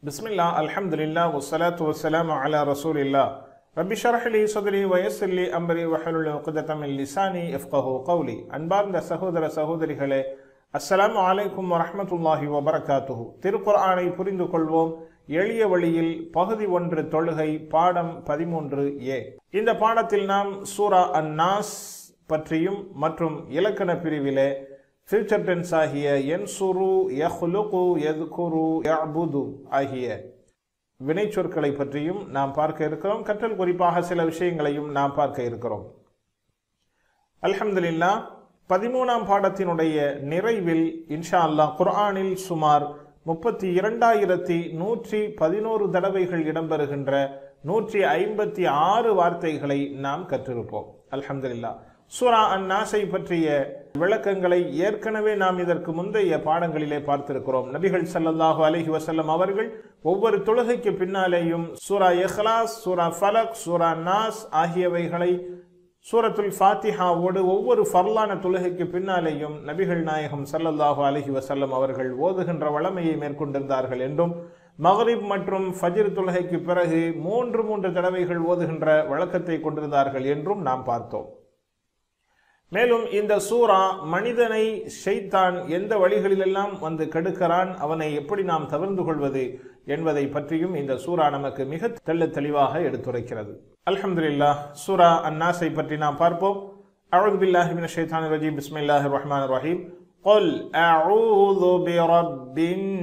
بسم الله الحمد لله والصلاة والسلام على رسول الله رب اشرح لي صدري ويسر لي أمري وحلل عقدة من لساني يفقه قولي அன்பார்ந்த சகோதர சகோதரிகளே அஸ்ஸலாமு அலைக்கும் வரஹ்மத்துல்லாஹி வபரகாத்துஹு திருக்குர்ஆனை புரிந்து கொள்வோம் எளிய வழியில் பகுதி ஒன்று தொழுகை பாடம் பதிமூன்று ஏ இந்த பாடத்தில் நாம் சூரா அன்னாஸ் பற்றியும் மற்றும் இலக்கண பிரிவிலே ஃபியூச்சர் டென்ஸ் ஆகிய என்சுரு யஹ்லுகு யதுகுரு யஅபுது ஆகிய வினைச்சொற்களை பற்றியும் நாம் பார்க்க இருக்கிறோம் கற்றல் குறிப்பாக சில விஷயங்களையும் நாம் பார்க்க இருக்கிறோம் அல்ஹம்துலில்லாஹ் பதிமூணாம் பாடத்தினுடைய நிறைவில் இன்ஷா அல்லாஹ் குர்ஆனில் சுமார் முப்பத்தி இரண்டாயிரத்தி நூற்றி பதினோரு தடவைகள் இடம்பெறுகின்ற நூற்றி ஐம்பத்தி ஆறு வார்த்தைகளை நாம் கற்றிருப்போம் அல்ஹம்துலில்லாஹ் சூரா அந்நாசை பற்றிய விளக்கங்களை ஏற்கனவே நாம் இதற்கு முந்தைய பாடங்களிலே பார்த்திருக்கிறோம் நபிகள் ஸல்லல்லாஹு அலைஹி வஸல்லம் அவர்கள் ஒவ்வொரு தொழுகைக்கு பின்னாலேயும் சூரா இஹ்லாஸ் சூரா ஃபலக் சூரா நாஸ் ஆகியவைகளை சூரத்துல் ஃபாத்திஹாவோடு ஒவ்வொரு ஃபர்லான தொழுகைக்கு பின்னாலேயும் நபிகள் நாயகம் ஸல்லல்லாஹு அலைஹி வஸல்லம் அவர்கள் ஓதுகின்ற வளமையை மேற்கொண்டிருந்தார்கள் என்றும் மகரிப் மற்றும் ஃபஜ்ர் தொழுகைக்கு பிறகு மூன்று மூன்று தடவைகள் ஓதுகின்ற வழக்கத்தை கொண்டிருந்தார்கள் என்றும் நாம் பார்த்தோம் மேலும் இந்த சூரா மனிதனை ஷைத்தான் எந்த வழிகளிலெல்லாம் வந்து கெடுக்கிறான் அவனை எப்படி நாம் தவிர்ந்து கொள்வது என்பதை பற்றியும் இந்த சூரா நமக்கு மிக தெள்ள தெளிவாக எடுத்துரைக்கிறது அல்ஹம்துலில்லாஹ் சூரா அன்னாஸை பற்றி நாம் பார்ப்போம் அவுது பில்லாஹி மினஷ் ஷைத்தானிர் ரஜீம் பிஸ்மில்லாஹிர் ரஹ்மானிர் ரஹீம் قل أعوذ برب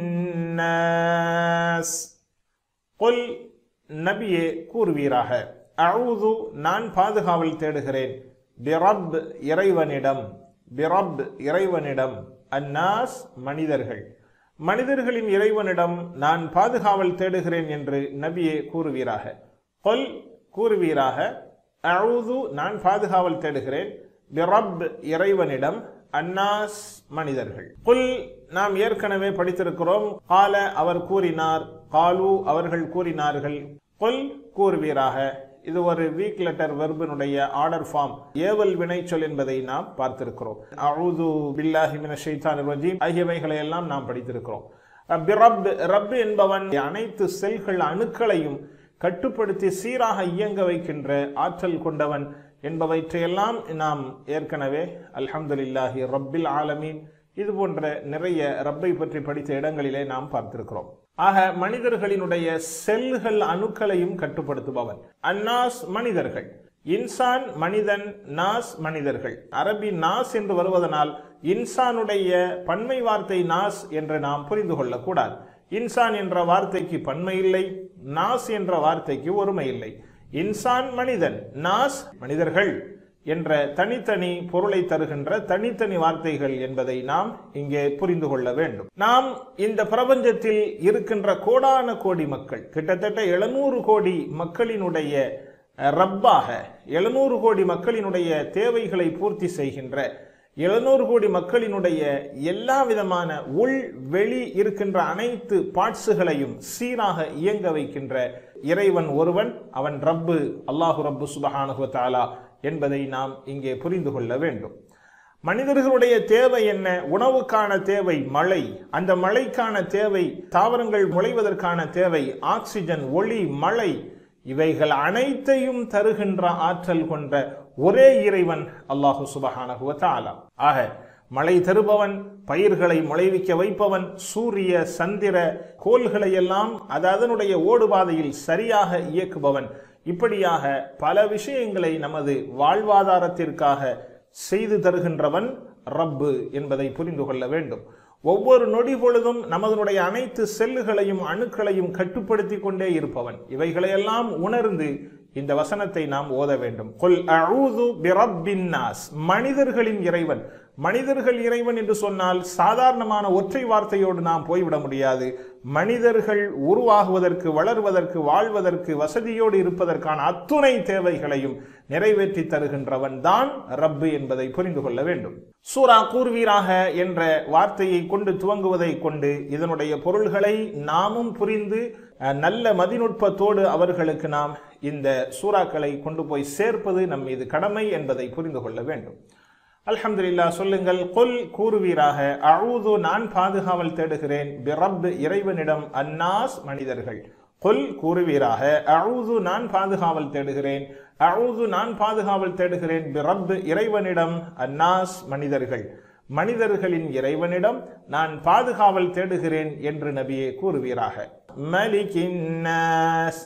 الناس قل நபியே கூறுவீராக அவுது நான் பாதுகாவல் தேடுகிறேன் பிரப் இறைவனிடம் பிரப் இறைவனிடம் அன்னாஸ் மனிதர்கள் மனிதர்களின் இறைவனிடம் நான் பாதுகாவல் தேடுகிறேன் என்று நபியே கூறுவீராக கொல் கூறுவீராக அவுது நான் பாதுகாவல் தேடுகிறேன் பிரப் இறைவனிடம் அன்னாஸ் மனிதர்கள் குல் நாம் ஏற்கனவே படித்திருக்கிறோம் கால அவர் கூறினார் காலு அவர்கள் கூறினார்கள் கொல் கூறுவீராக இது ஒரு வீக் லெட்டர் வெர்பினுடைய ஆர்டர் ஃபார்ம் ஏவல் வினைச்சொல் என்பதை நாம் பார்த்திருக்கிறோம் அவுது பில்லாஹி மினஷ் ஷைத்தானிர் ரஜீம் ஆகியவைகளை எல்லாம் நாம் படித்திருக்கிறோம் ரப் ரப் என்பவன் அனைத்து செல்கள் அணுக்களையும் கட்டுப்படுத்தி சீராக இயங்க வைக்கின்ற ஆற்றல் கொண்டவன் என்பவற்றையெல்லாம் நாம் ஏற்கனவே அல்ஹம்துலில்லாஹி ரப்பில் ஆலமீன் இது போன்ற நிறைய ரப்பை பற்றி படித்த இடங்களிலே நாம் பார்த்திருக்கிறோம் ஆக மனிதர்களினுடைய செல்கள் அணுக்களையும் கட்டுப்படுத்துபவன் அன்னாஸ் மனிதர்கள் இன்சான் மனிதன் நாஸ் மனிதர்கள் அரபி நாஸ் என்று வருவதனால் இன்சானுடைய பன்மை வார்த்தை நாஸ் என்று நாம் புரிந்து கொள்ளக்கூடாது இன்சான் என்ற வார்த்தைக்கு பன்மை இல்லை நாஸ் என்ற வார்த்தைக்கு ஒருமை இல்லை இன்சான் மனிதன் நாஸ் மனிதர்கள் என்ற தனித்தனி பொருளை தருகின்ற தனித்தனி வார்த்தைகள் என்பதை நாம் இங்கே புரிந்து கொள்ள வேண்டும் நாம் இந்த பிரபஞ்சத்தில் இருக்கின்ற கோடான கோடி மக்கள் கிட்டத்தட்ட எழுநூறு கோடி மக்களினுடைய ரப்பாக எழுநூறு கோடி மக்களினுடைய தேவைகளை பூர்த்தி செய்கின்ற எழுநூறு கோடி மக்களினுடைய எல்லா விதமான உள் வெளி இருக்கின்ற அனைத்து பார்ட்ஸுகளையும் சீராக இயங்க வைக்கின்ற இறைவன் ஒருவன் அவன் ரப்பு அல்லாஹு ரப்பு சுபஹானுஹு தாலா என்பதை நாம் இங்கே புரிந்து கொள்ள வேண்டும் மனிதர்களுடைய தேவை என்ன உணவுக்கான தேவை மழை அந்த மழைக்கான தேவை தாவரங்கள் முளைவதற்கான தேவை ஆக்சிஜன் ஒளி மழை இவைகள் அனைத்தையும் தருகின்ற ஆற்றல் கொண்ட ஒரே இறைவன் அல்லாஹு சுபஹானஹுவ தாலா ஆக மழை தருபவன் பயிர்களை முளைவிக்க வைப்பவன் சூரிய சந்திர கோள்களை எல்லாம் அது அதனுடைய ஓடுபாதையில் சரியாக இயக்குபவன் இப்படியாக பல விஷயங்களை நமது வாழ்வாதாரத்திற்காக செய்து தருகின்றவன் ரப்பு என்பதை புரிந்து கொள்ள வேண்டும் ஒவ்வொரு நொடி பொழுதும் நமதனுடைய அனைத்து செல்லுகளையும் அணுக்களையும் கட்டுப்படுத்தி கொண்டே இருப்பவன் இவைகளையெல்லாம் உணர்ந்து இந்த வசனத்தை நாம் ஓத வேண்டும் கொல் அழுது பிரப்பின்னாஸ் மனிதர்களின் இறைவன் மனிதர்கள் இறைவன் என்று சொன்னால் சாதாரணமான ஒற்றை வார்த்தையோடு நாம் போய்விட முடியாது மனிதர்கள் உருவாகுவதற்கு வளர்வதற்கு வாழ்வதற்கு வசதியோடு இருப்பதற்கான அத்துணை தேவைகளையும் நிறைவேற்றி தருகின்றவன் தான் ரப்பு என்பதை புரிந்து கொள்ள வேண்டும் சூரா கூர்வீராக என்ற வார்த்தையை கொண்டு துவங்குவதை கொண்டு இதனுடைய பொருள்களை நாமும் புரிந்து நல்ல மதிநுட்பத்தோடு அவர்களுக்கு நாம் இந்த சூறாக்களை கொண்டு போய் சேர்ப்பது நம் மீது கடமை என்பதை புரிந்து கொள்ள வேண்டும் அல்ஹம்துலில்லாஹ் சொல்லுங்கள் கொல் கூறுவீராக அவுது நான் பாதுகாவல் தேடுகிறேன் பிரப் இறைவனிடம் அன்னாஸ் மனிதர்கள் கொல் கூறுவீராக அவுது நான் பாதுகாவல் தேடுகிறேன் அவுது நான் பாதுகாவல் தேடுகிறேன் பிரப் இறைவனிடம் அன்னாஸ் மனிதர்கள் மனிதர்களின் இறைவனிடம் நான் பாதுகாவல் தேடுகிறேன் என்று நபியே கூறுவீராக மலிகின்னாஸ்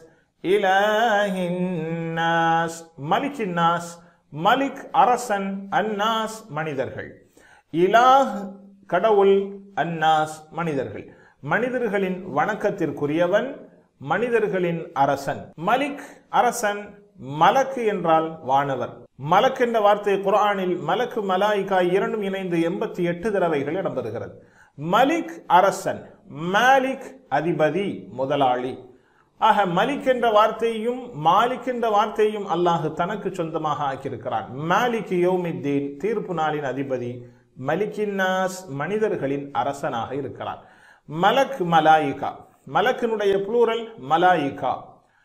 இலாஹின்னாஸ் மலிகின்னாஸ் மலிக் அரசன் அன்னாஸ் மனிதர்கள் இலாஹ் கடவுள் அன்னாஸ் மனிதர்கள் மனிதர்களின் வணக்கத்திற்குரியவன் மனிதர்களின் அரசன் மலிக் அரசன் மலக்கு என்றால் வானவர் மலக் என்ற வார்த்தை குர்ஆனில் மலக்கு மலாய்கா இரண்டும் இணைந்து எண்பத்தி எட்டு தடவைகள் இடம்பெறுகிறது மலிக் அரசன் மாலிக் அதிபதி முதலாளி ஆக மலிக் என்ற வார்த்தையும் மாலிக் என்ற வார்த்தையும் அல்லாஹ் தனக்கு சொந்தமாக ஆக்கியிருக்கிறான் மாலிக் யோமித்தீன் தீர்ப்பு நாளின் அதிபதி மலிக்கின்னாஸ் மனிதர்களின் அரசனாக இருக்கிறான் மலக் மலாயிகா மலக்கினுடைய புளூரல் மலாயிகா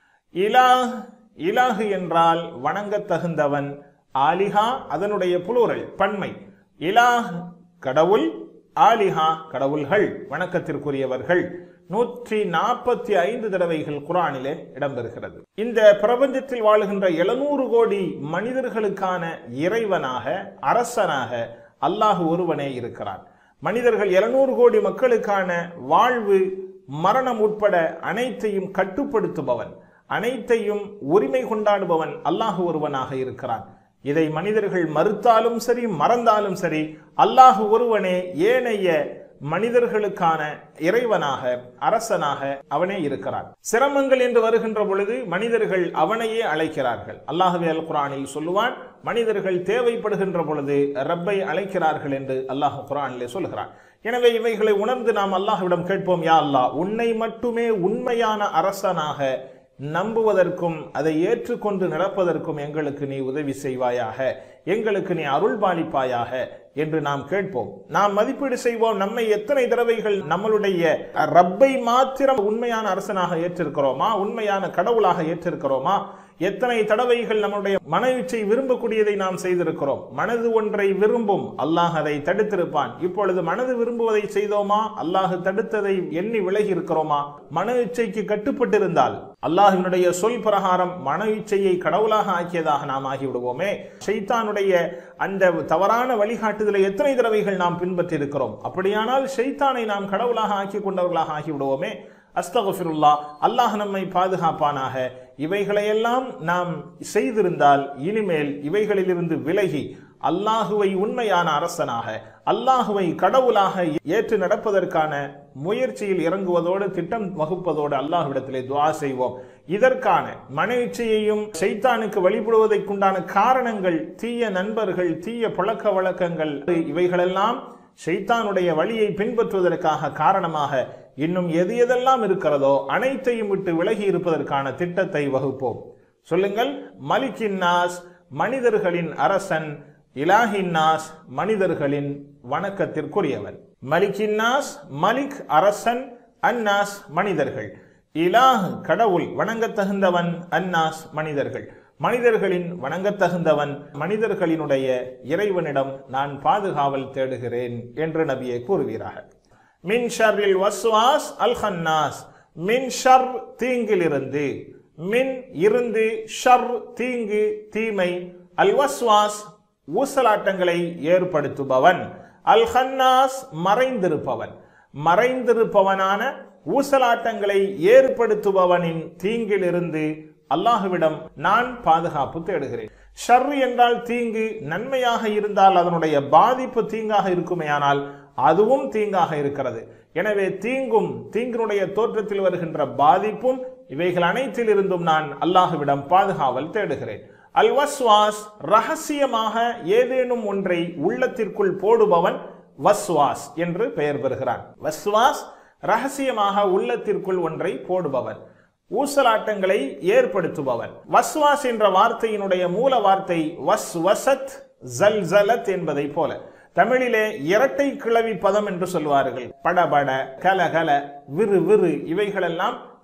இலாஹ் இலாஹு என்றால் வணங்கத் தகுந்தவன் ஆலிஹா அதனுடைய புளூரல் பன்மை இலாஹ் கடவுள் ஆலிஹா கடவுள்கள் வணக்கத்திற்குரியவர்கள் நூற்றி நாற்பத்தி ஐந்து தடவைகள் குரானிலே இடம்பெறுகிறது இந்த பிரபஞ்சத்தில் வாழுகின்ற எழுநூறு கோடி மனிதர்களுக்கான இறைவனாக அரசனாக அல்லாஹ் ஒருவனே இருக்கிறான் மனிதர்கள் எழுநூறு கோடி மக்களுக்கான வாழ்வு மரணம் உட்பட அனைத்தையும் கட்டுப்படுத்துபவன் அனைத்தையும் உரிமை கொண்டாடுபவன் அல்லாஹ் ஒருவனாக இருக்கிறான் இதை மனிதர்கள் மறுத்தாலும் சரி மறந்தாலும் சரி அல்லாஹ் ஒருவனே ஏனைய மனிதர்களுக்கான இறைவனாக அரசனாக அவனே இருக்கிறான் சிரமங்கள் என்று வருகின்ற பொழுது மனிதர்கள் அவனையே அழைக்கிறார்கள் அல்லாஹுவே அல் குரானில் சொல்லுவான் மனிதர்கள் தேவைப்படுகின்ற பொழுது ரப்பை அழைக்கிறார்கள் என்று அல்லாஹ் குரானிலே சொல்கிறான் எனவே இவைகளை உணர்ந்து நாம் அல்லாஹ்விடம் கேட்போம் யா அல்லாஹ் உன்னை மட்டுமே உண்மையான அரசனாக நம்புவதற்கும் அதை ஏற்றுக்கொண்டு நடப்பதற்கும் எங்களுக்கு நீ உதவி செய்வாயாக எங்களுக்கு நீ அருள் பாலிப்பாயாக என்று நாம் கேட்போம் நாம் மதிப்பீடு செய்வோம் நம்மை எத்தனை தடவைகள் நம்மளுடைய ரப்பை மாத்திரம் உண்மையான அரசனாக ஏற்றிருக்கிறோமா உண்மையான கடவுளாக ஏற்றிருக்கிறோமா எத்தனை தடவைகள் நம்முடைய மன இச்சை விரும்பக்கூடியதை நாம் செய்திருக்கிறோம் மனது ஒன்றை விரும்பும் அல்லாஹ் அதை தடுத்திருப்பான் இப்பொழுது மனது விரும்புவதை செய்தோமா அல்லாஹ் தடுத்ததை எண்ணி விலகி இருக்கிறோமா மன இச்சைக்கு கட்டுப்பட்டிருந்தால் அல்லாஹினுடைய சொல் பிரகாரம் மன இச்சையை கடவுளாக ஆக்கியதாக நாம் ஆகிவிடுவோமே ஷைத்தானுடைய அந்த தவறான வழிகாட்டுதலை எத்தனை தடவைகள் நாம் பின்பற்றி இருக்கிறோம் அப்படியானால் ஷைத்தானை நாம் கடவுளாக ஆக்கி கொண்டவர்களாக ஆகிவிடுவோமே அஸ்தகுஃபிருல்லா அல்லாஹ் நம்மை பாதுகாப்பானாக இவைகளையெல்லாம் நாம் செய்திருந்தால் இனிமேல் இவைகளிலிருந்து விலகி அல்லாஹுவை உண்மையான அரசனாக அல்லாஹுவை கடவுளாக ஏற்று நடப்பதற்கான முயற்சியில் இறங்குவதோடு திட்டம் வகுப்பதோடு அல்லாஹ்விடத்திலே துவா செய்வோம் இதற்கான மன இச்சையையும் சைத்தானுக்கு வழிபடுவதற்குண்டான காரணங்கள் தீய நண்பர்கள் தீய பழக்க வழக்கங்கள் இவைகளெல்லாம் ஷைத்தானுடைய வழியை பின்பற்றுவதற்காக காரணமாக இன்னும் எது எதெல்லாம் இருக்கிறதோ அனைத்தையும் விட்டு விலகி இருப்பதற்கான திட்டத்தை வகுப்போம் சொல்லுங்கள் மலிக்கின்னாஸ் மனிதர்களின் அரசன் இலாஹின்னாஸ் மனிதர்களின் வணக்கத்திற்குரியவன் மலிக்கின்னாஸ் மலிக் அரசன் அன்னாஸ் மனிதர்கள் இலாஹ் கடவுள் வணங்கத்தகுந்தவன் அன்னாஸ் மனிதர்கள் மனிதர்களின் வணங்கத்தகுந்தவன் மனிதர்களினுடைய இறைவனிடம் நான் பாதுகாவல் தேடுகிறேன் என்று நபியை கூறுவீராக மின் ஷர்ரில் வஸ்வாஸ் அல் ஹன்னாஸ் மின் ஷர் தீங்கிலிருந்து மின் இருந்து ஷர் தீங்கு தீமை அல் வஸ்வாஸ் ஊசலாட்டங்களை ஏற்படுத்துபவன் அல் ஹன்னாஸ் மறைந்திருப்பவன் மறைந்திருப்பவனான ஊசலாட்டங்களை ஏற்படுத்துபவனின் தீங்கிலிருந்து அல்லாஹுவிடம் நான் பாதுகாப்பு தேடுகிறேன் ஷர் என்றால் தீங்கு நன்மையாக இருந்தால் அதனுடைய பாதிப்பு தீங்காக இருக்குமேயானால் அதுவும் தீங்காக இருக்கிறது எனவே தீங்கும் தீங்கினுடைய தோற்றத்தில் வருகின்ற பாதிப்பும் இவைகள் அனைத்திலிருந்தும் நான் அல்லாஹுவிடம் பாதுகாவல் தேடுகிறேன் அல் வஸ்வாஸ் ரகசியமாக ஏதேனும் ஒன்றை உள்ளத்திற்குள் போடுபவன் வஸ்வாஸ் என்று பெயர் பெறுகிறான் வஸ்வாஸ் ரகசியமாக உள்ளத்திற்குள் ஒன்றை போடுபவன் ஊசலாட்டங்களை ஏற்படுத்துபவன் வஸ்வாஸ் என்ற வார்த்தையினுடைய மூல வார்த்தை வஸ் வசத் ஜல் ஜலத் என்பதை போல தமிழிலே இரட்டை கிளவி பதம் என்று சொல்வார்கள் படபட கல கல விறு விறு இவைகளெல்லாம்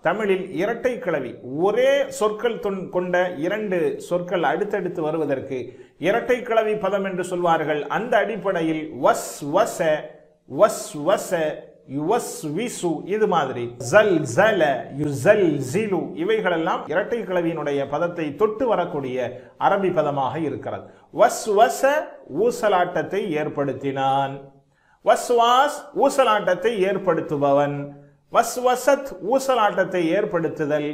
தமிழில் இரட்டை கிளவி ஒரே சொற்கள் தொன்- கொண்ட இரண்டு சொற்கள் அடுத்தடுத்து வருவதற்கு இரட்டை கிளவி பதம் என்று சொல்வார்கள் அந்த அடிப்படையில் வஸ் வச வஸ் வச யுவஸ் விசு இது மாதிரி ஜல் ஜல யுசல் ஜிலு இவைகளெல்லாம் இரட்டை கிளவியினுடைய பதத்தை தொட்டு வரக்கூடிய அரபி பதமாக இருக்கிறது வஸ் வச ஊசலாட்டத்தை ஏற்படுத்தினான் வஸ்வாஸ் ஊசலாட்டத்தை ஏற்படுத்துபவன் வஸ்வசத் ஊசலாட்டத்தை ஏற்படுத்துதல்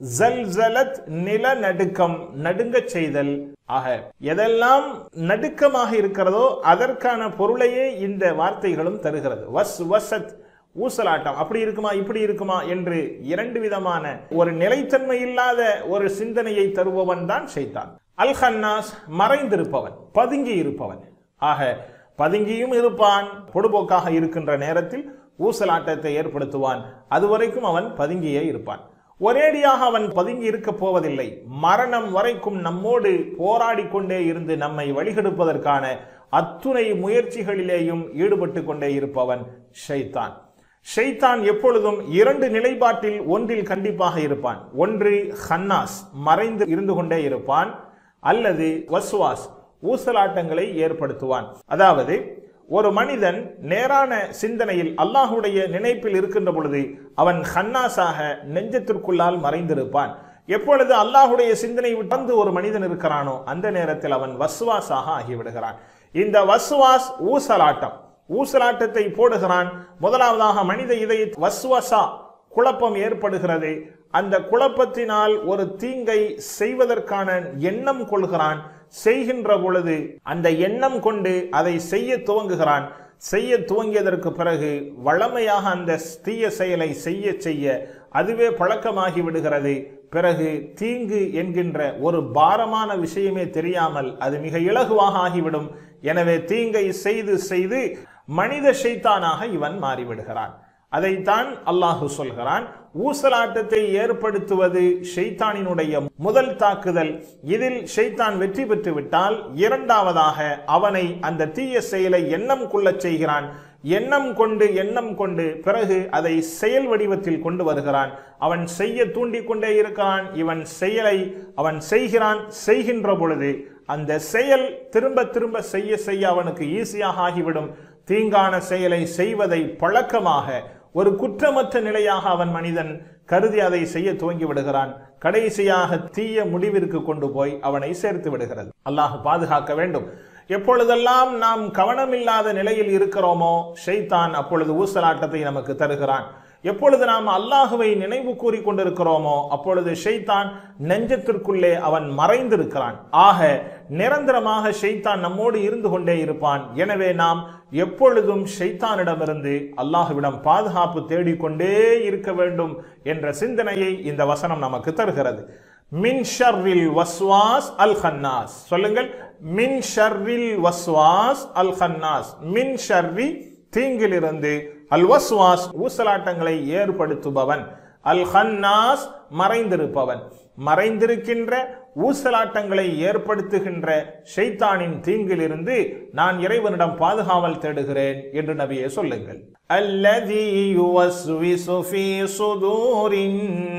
ஜல்சலத் நிலநடுக்கம் நடுங்கச் செய்தல் ஆக எதெல்லாம் நடுக்கமாக இருக்கிறதோ அதற்கான பொருளையே இந்த வார்த்தைகளும் தருகிறது வஸ் வசத் ஊசலாட்டம் அப்படி இருக்குமா இப்படி இருக்குமா என்று இரண்டு விதமான ஒரு நிலைத்தன்மை இல்லாத ஒரு சிந்தனையை தருபவன் தான் ஷைத்தான் அல் ஹன்னாஸ் மறைந்திருப்பவன் பதுங்கி இருப்பவன் ஆக பதுங்கியும் இருப்பான் பொடுபோக்காக இருக்கின்ற நேரத்தில் ஊசலாட்டத்தை ஏற்படுத்துவான் அதுவரைக்கும் அவன் பதுங்கியே இருப்பான் ஒரேடியாக அவன் பதுங்கி இருக்க போவதில்லை மரணம் வரைக்கும் நம்மோடு போராடி கொண்டே இருந்து நம்மை வழிகெடுப்பதற்கான அத்துணை முயற்சிகளிலேயும் ஈடுபட்டு கொண்டே இருப்பவன் ஷைத்தான் ஷைத்தான் எப்பொழுதும் இரண்டு நிலைப்பாட்டில் ஒன்றில் கண்டிப்பாக இருப்பான் ஒன்று ஹன்னாஸ் மறைந்து இருந்து கொண்டே இருப்பான் அல்லது வஸ்வாஸ் ஊசலாட்டங்களை ஏற்படுத்துவான் அதாவது ஒரு மனிதன் நேரான சிந்தனையில் அல்லாஹுடைய நினைப்பில் இருக்கின்ற பொழுது அவன் ஹன்னாஸாக நெஞ்சத்திற்குள்ளால் மறைந்திருப்பான் எப்பொழுது அல்லாஹுடைய சிந்தனை விட்டு ஒரு மனிதன் இருக்கிறானோ அந்த நேரத்தில் அவன் வஸ்வாஸாக ஆகிவிடுகிறான் இந்த வஸ்வாஸ் ஊசலாட்டம் ஊசலாட்டத்தை போடுகிறான் முதலாவதாக மனித இதய வஸ்வசா குழப்பம் ஏற்படுகிறது அந்த குழப்பத்தினால் ஒரு தீங்கை செய்வதற்கான எண்ணம் கொள்கிறான் செய்கின்ற பொழுது அந்த எண்ணம் கொண்டு அதை செய்ய துவங்குகிறான் செய்ய துவங்கியதற்கு பிறகு வளமையாக அந்த தீய செயலை செய்ய செய்ய அதுவே பழக்கமாகி விடுகிறது பிறகு தீங்கு என்கின்ற ஒரு பாரமான விஷயமே தெரியாமல் அது மிக இலகுவாக ஆகிவிடும் எனவே தீங்கை செய்து செய்து மனித ஷைத்தானாக இவன் மாறிவிடுகிறான் அதைத்தான் அல்லாஹு சொல்கிறான் ஊசலாட்டத்தை ஏற்படுத்துவது ஷைத்தானினுடைய முதல் தாக்குதல் இதில் ஷைத்தான் வெற்றி பெற்று விட்டால் இரண்டாவதாக அவனை அந்த தீய செயலை எண்ணம் கொள்ளச் செய்கிறான் எண்ணம் கொண்டு எண்ணம் கொண்டு பிறகு அதை செயல் வடிவத்தில் கொண்டு வருகிறான் அவன் செய்ய தூண்டிக் கொண்டே இருக்கிறான் இவன் செயலை அவன் செய்கிறான் செய்கின்ற பொழுது அந்த செயல் திரும்ப திரும்ப செய்ய செய்ய அவனுக்கு ஈஸியாக ஆகிவிடும் தீங்கான செயலை செய்வதை பழக்கமாக ஒரு குற்றமற்ற நிலையாக அவன் மனிதன் கருதி அதை செய்ய துவங்கி விடுகிறான் கடைசியாக தீய முடிவிற்கு கொண்டு போய் அவனை சேர்த்து விடுகிறது அல்லாஹ் பாதுகாக்க வேண்டும் எப்பொழுதெல்லாம் நாம் கவனமில்லாத நிலையில் இருக்கிறோமோ ஷைத்தான் அப்பொழுது ஊசலாட்டத்தை நமக்கு தருகிறான் எப்பொழுது நாம் அல்லாஹுவை நினைவு கூறி கொண்டிருக்கிறோமோ அப்பொழுது ஷைத்தான் நெஞ்சத்திற்குள்ளே அவன் மறைந்திருக்கிறான் ஆக நிரந்தரமாக ஷைத்தான் நம்மோடு இருந்து கொண்டே இருப்பான் எனவே நாம் எப்பொழுதும் ஷைத்தானிடமிருந்து அல்லாஹுவிடம் பாதுகாப்பு தேடிக்கொண்டே இருக்க வேண்டும் என்ற சிந்தனையை இந்த வசனம் நமக்கு தருகிறது மின் ஷர்ரில் வஸ்வாஸ் அல் ஹன்னாஸ் சொல்லுங்கள் மின் ஷர்ரில் வஸ்வாஸ் அல் ஹன்னாஸ் மின் ஷர்ரி தீங்கிலிருந்து அல் வஸ்வாஸ் ஊசலாட்டங்களை ஏற்படுத்துபவன் அல் ஹன்னாஸ் மறைந்திருப்பவன் மறைந்திருக்கின்ற ஊசலாட்டங்களை ஏற்படுத்துகின்ற ஷைத்தானின் தீங்கிலிருந்து நான் இறைவனிடம் பாதுகாவல் தேடுகிறேன் என்று நபியே சொல்லுங்கள் அல்லதி யுவஸ்விசு ஃபீ சுதூரின்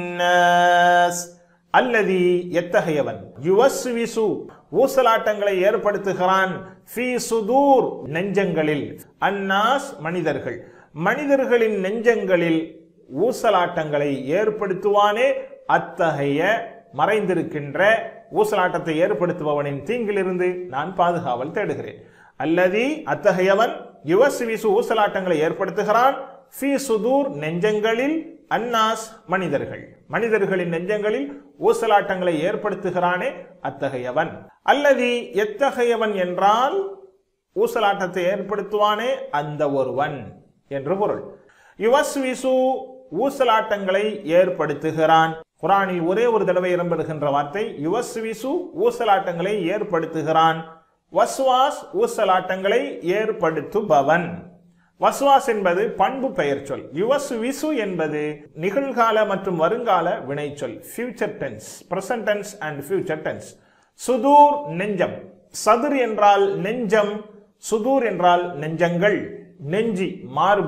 நாஸ் அல்லதி எத்தகையவன் யுவஸ்விசு ஊசலாட்டங்களை ஏற்படுத்துகிறான் ஃபீ சுதூர் நெஞ்சங்களில் அன்னாஸ் மனிதர்கள் மனிதர்களின் நெஞ்சங்களில் ஊசலாட்டங்களை ஏற்படுத்துவானே அத்தகைய மறைந்திருக்கின்ற ஊசலாட்டத்தை ஏற்படுத்துபவனின் தீங்கிலிருந்து நான் பாதுகாவல் தேடுகிறேன் அல்லதி அத்தகையவன் யுவஸ்விசு ஊசலாட்டங்களை ஏற்படுத்துகிறான் ஃபீ சுதூர் நெஞ்சங்களில் அன்னாஸ் மனிதர்கள் மனிதர்களின் நெஞ்சங்களில் ஊசலாட்டங்களை ஏற்படுத்துகிறானே அத்தகையவன் அல்லது எத்தகையவன் என்றால் ஊசலாட்டத்தை ஏற்படுத்துவானே அந்த ஒருவன் என்று பொருள் யுவஸ்விசு ஊசலாட்டங்களை ஏற்படுத்துகிறான் குரானில் ஒரே ஒரு தடவை இடம்பெறுகின்ற வார்த்தை யுவஸ்விசு ஊசலாட்டங்களை ஏற்படுத்துகிறான் வஸ்வாஸ் ஊசலாட்டங்களை ஏற்படுத்துபவன் வஸ்வாஸ் என்பது பண்பு பெயர் சொல் யுவஸ் விசு என்பது நிகழ்கால மற்றும் வருங்கால வினைச்சொல் future tense present tense and future tense சுதூர் நெஞ்சம் சதுர் என்றால் நெஞ்சம் சுதூர் என்றால் நெஞ்சங்கள் நெஞ்சி மார்பு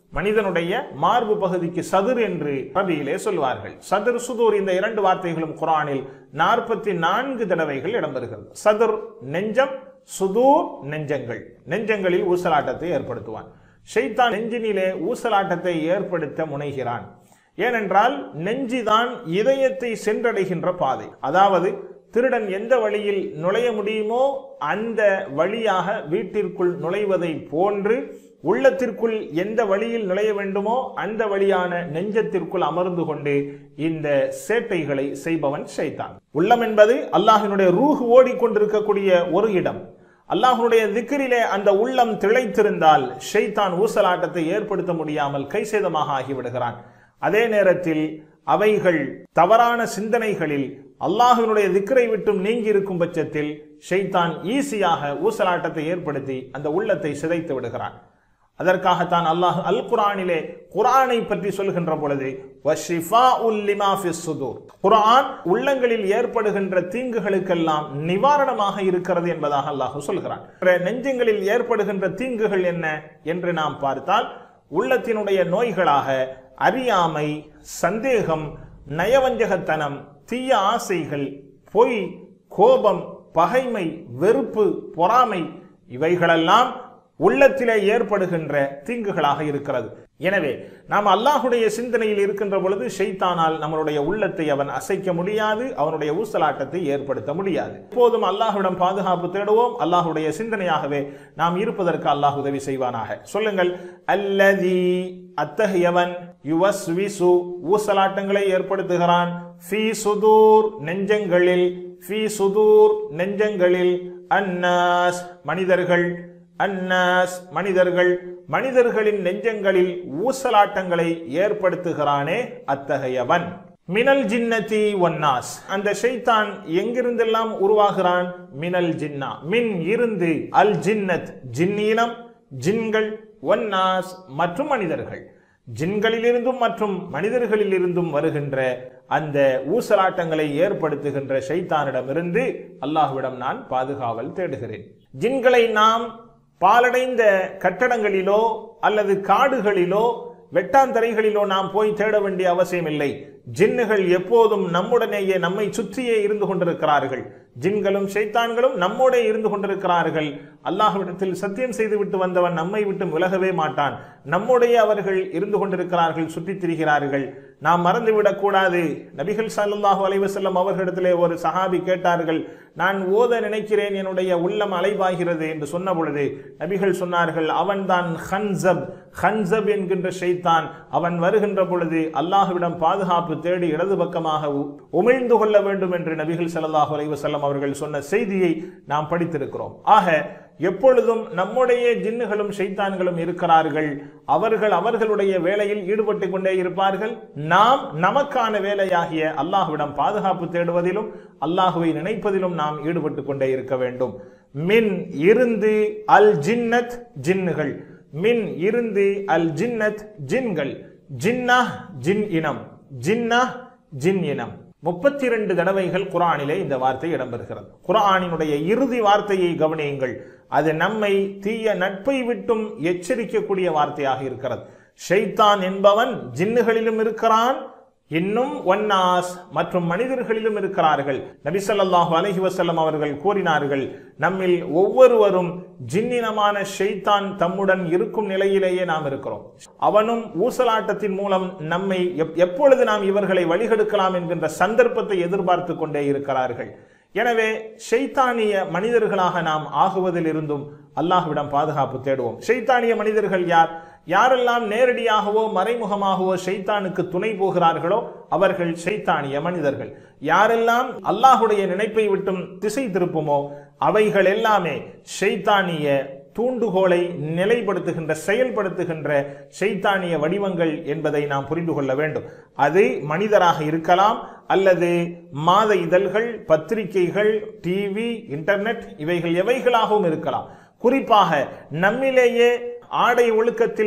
மனிதனுடைய மார்பு பகுதிக்கு சதுர் என்று அரபியிலே சொல்வார்கள் சதுர் சுதூர் இந்த இரண்டு வார்த்தைகளும் குரானில் நாற்பத்தி நான்கு தடவைகள் இடம்பெறுகிறது சதுர் நெஞ்சம் சுதூர் நெஞ்சங்கள் நெஞ்சங்களில் ஊசலாட்டத்தை ஏற்படுத்துவான் ஷைத்தான் நெஞ்சினிலே ஊசலாட்டத்தை ஏற்படுத்த முனைகிறான் ஏனென்றால் நெஞ்சிதான் இதயத்தை சென்றடைகின்ற பாதை அதாவது திருடன் எந்த வழியில் நுழைய முடியுமோ அந்த வழியாக வீட்டிற்குள் நுழைவதை போன்று உள்ளத்திற்குள் எந்த வழியில் நுழைய வேண்டுமோ அந்த வழியான நெஞ்சத்திற்குள் அமர்ந்து கொண்டு இந்த சேட்டைகளை செய்பவன் ஷைத்தான் உள்ளம் என்பது அல்லாஹினுடைய ரூஹ் ஓடிக்கொண்டிருக்கக்கூடிய ஒரு இடம் அல்லாஹ்வுடைய திக்கிரிலே அந்த உள்ளம் திளைத்திருந்தால் ஷைத்தான் ஊசலாட்டத்தை ஏற்படுத்த முடியாமல் கைசேதமாக ஆகிவிடுகிறான் அதே நேரத்தில் அவைகள் தவறான சிந்தனைகளில் அல்லாஹ்வினுடைய திக்கரை விட்டும் நீங்கி இருக்கும் பட்சத்தில் ஷைத்தான் ஈஸியாக ஊசலாட்டத்தை ஏற்படுத்தி அந்த உள்ளத்தை சிதைத்து விடுகிறான் அதற்காகத்தான் அல்லாஹ் அல் குரானிலே குரானை பற்றி சொல்கின்ற பொழுது வஷிஃபாஉல் லிமா ஃபிஸ் சுதூர் குரான் உள்ளங்களில் ஏற்படுகின்ற தீங்குகளுக்கெல்லாம் நிவாரணமாக இருக்கிறது என்பதாக அல்லாஹ் சொல்கிறான் நெஞ்சங்களில் ஏற்படுகின்ற தீங்குகள் என்ன என்று நாம் பார்த்தால் உள்ளத்தினுடைய நோய்களாக அறியாமை சந்தேகம் நயவஞ்சகத்தனம் தீய ஆசைகள் பொய் கோபம் பகைமை வெறுப்பு பொறாமை இவைகளெல்லாம் உள்ளத்திலே ஏற்படுகின்ற தீங்குகளாக இருக்கிறது எனவே நாம் அல்லாஹுடைய சிந்தனையில் இருக்கின்ற பொழுது ஷைத்தானால் நம்மளுடைய உள்ளத்தை அவன் அசைக்க முடியாது அவனுடைய ஊசலாட்டத்தை ஏற்படுத்த முடியாது எப்போதும் அல்லாஹுவிடம் பாதுகாப்பு தேடுவோம் அல்லாஹுடைய சிந்தனையாகவே நாம் இருப்பதற்கு அல்லாஹ் உதவி செய்வானாக சொல்லுங்கள் அல்லதி அத்தகையவன் யுவஸ் விசு ஊசலாட்டங்களை ஏற்படுத்துகிறான் ஃபி சுதூர் நெஞ்சங்களில் ஃபி சுதூர் நெஞ்சங்களில் அன்னாஸ் மனிதர்கள் அன்னாஸ் மனிதர்கள் மனிதர்களின் நெஞ்சங்களில் ஊசலாட்டங்களை ஏற்படுத்துகிறானே அத்தகையவன் மினல் ஜின்னதி ஒன்னாஸ் அந்த ஷைத்தான் எங்கிருந்தெல்லாம் உருவாகிறான் மினல் ஜின்னா மின் இருந்து அல் ஜின்னத் ஜின்னீனம் ஜின்கள் ஒன்னாஸ் மற்றும் மனிதர்கள் ஜின்களிலிருந்தும் மற்றும் மனிதர்களிலிருந்தும் வருகின்ற அந்த ஊசலாட்டங்களை ஏற்படுத்துகின்ற ஷைத்தானிடமிருந்து அல்லாஹ்விடம் நான் பாதுகாவல் தேடுகிறேன் ஜின்களை நாம் பாலடைந்த கட்டடங்களிலோ அல்லது காடுகளிலோ வெட்டாந்தரைகளிலோ நாம் போய் தேட வேண்டிய அவசியமில்லை ஜின்னுகள் எப்போதும் நம்முடனேயே நம்மை சுற்றியே இருந்து கொண்டிருக்கிறார்கள் ஜின்களும் ஷைத்தான்களும் நம்மோடே இருந்து கொண்டிருக்கிறார்கள் அல்லாஹ்விடத்தில் சத்தியம் செய்துவிட்டு வந்தவன் நம்மை விட்டு விலகவே மாட்டான் நம்முடைய அவர்கள் இருந்து கொண்டிருக்கிறார்கள் சுற்றித் திரிகிறார்கள் நாம் மறந்துவிடக் கூடாது நபிகள் ஸல்லல்லாஹு அலைஹி வஸல்லம் அவர்களிடத்திலே ஒரு சஹாபி கேட்டார்கள் நான் ஓத நினைக்கிறேன் என்னுடைய உள்ளம் அலைவாகிறது என்று சொன்ன பொழுது நபிகள் சொன்னார்கள் அவன்தான் ஹன்சப் ஹன்சப் என்கின்ற ஷைத்தான் அவன் வருகின்ற பொழுது அல்லாஹ்விடம் பாதுகாப்பு தேடி இடது பக்கமாக உ- உமிழ்ந்து கொள்ள வேண்டும் என்று நபிகள் ஸல்லல்லாஹு அலைஹி வஸல்லம் அவர்கள் சொன்ன செய்தியை நாம் படித்திருக்கிறோம் ஆக எப்பொழுதும் நம்முடைய ஜின்னுகளும் ஷைத்தான்களும் இருக்கிறார்கள் அவர்கள் அவர்களுடைய வேலையில் ஈடுபட்டு கொண்டே இருப்பார்கள் நாம் நமக்கான வேலையாகிய அல்லாஹ்விடம் பாதுகாப்பு தேடுவதிலும் அல்லாஹுவை நினைப்பதிலும் நாம் ஈடுபட்டு கொண்டே இருக்க வேண்டும் மின் இருந்து அல் ஜின்னத் ஜின்னுகள் மின் இருந்து அல் ஜின்னத் ஜின்கள் ஜின்னா ஜின் இனம் ஜின்னா ஜின் இனம் முப்பத்தி இரண்டு தடவைகள் குரானிலே இந்த வார்த்தை இடம்பெறுகிறது குரானினுடைய இறுதி வார்த்தையை கவனியுங்கள் அது நம்மை தீய நட்பை விட்டும் எச்சரிக்கக்கூடிய வார்த்தையாக இருக்கிறது ஷைத்தான் என்பவன் ஜின்னுகளிலும் இருக்கிறான் இன்னும் ஒன்னாஸ் மற்றும் மனிதர்களிலும் இருக்கிறார்கள் நபி ஸல்லல்லாஹு அலைஹி வஸல்லம் அவர்கள் கூறினார்கள் நம்மில் ஒவ்வொருவரும் ஜின்னினமான ஷைத்தான் தம்முடன் இருக்கும் நிலையிலேயே நாம் இருக்கிறோம் அவனும் ஊசலாட்டத்தின் மூலம் நம்மை எப்- எப்பொழுது நாம் இவர்களை வழிகெடுக்கலாம் என்கின்ற சந்தர்ப்பத்தை எதிர்பார்த்து கொண்டே இருக்கிறார்கள் எனவே ஷைத்தானிய மனிதர்களாக நாம் ஆகுவதிலிருந்தும் அல்லாஹ்விடம் பாதுகாப்பு தேடுவோம் ஷைத்தானிய மனிதர்கள் யார் யாரெல்லாம் நேரடியாகவோ மறைமுகமாகவோ ஷைத்தானுக்கு துணை போகிறார்களோ அவர்கள் ஷைத்தானிய மனிதர்கள் யாரெல்லாம் அல்லாஹுடைய நினைப்பை விட்டும் திசை திருப்புமோ அவைகள் எல்லாமே ஷைத்தானிய தூண்டுகோலை நிலைப்படுத்துகின்ற செயல்படுத்துகின்ற ஷைத்தானிய வடிவங்கள் என்பதை நாம் புரிந்து கொள்ள வேண்டும் அது மனிதராக இருக்கலாம் அல்லது மாத இதழ்கள் பத்திரிகைகள் டிவி இன்டர்நெட் இவைகள் எவைகளாகவும் இருக்கலாம் குறிப்பாக நம்மிலேயே ஆடை ஒழுக்கத்தில்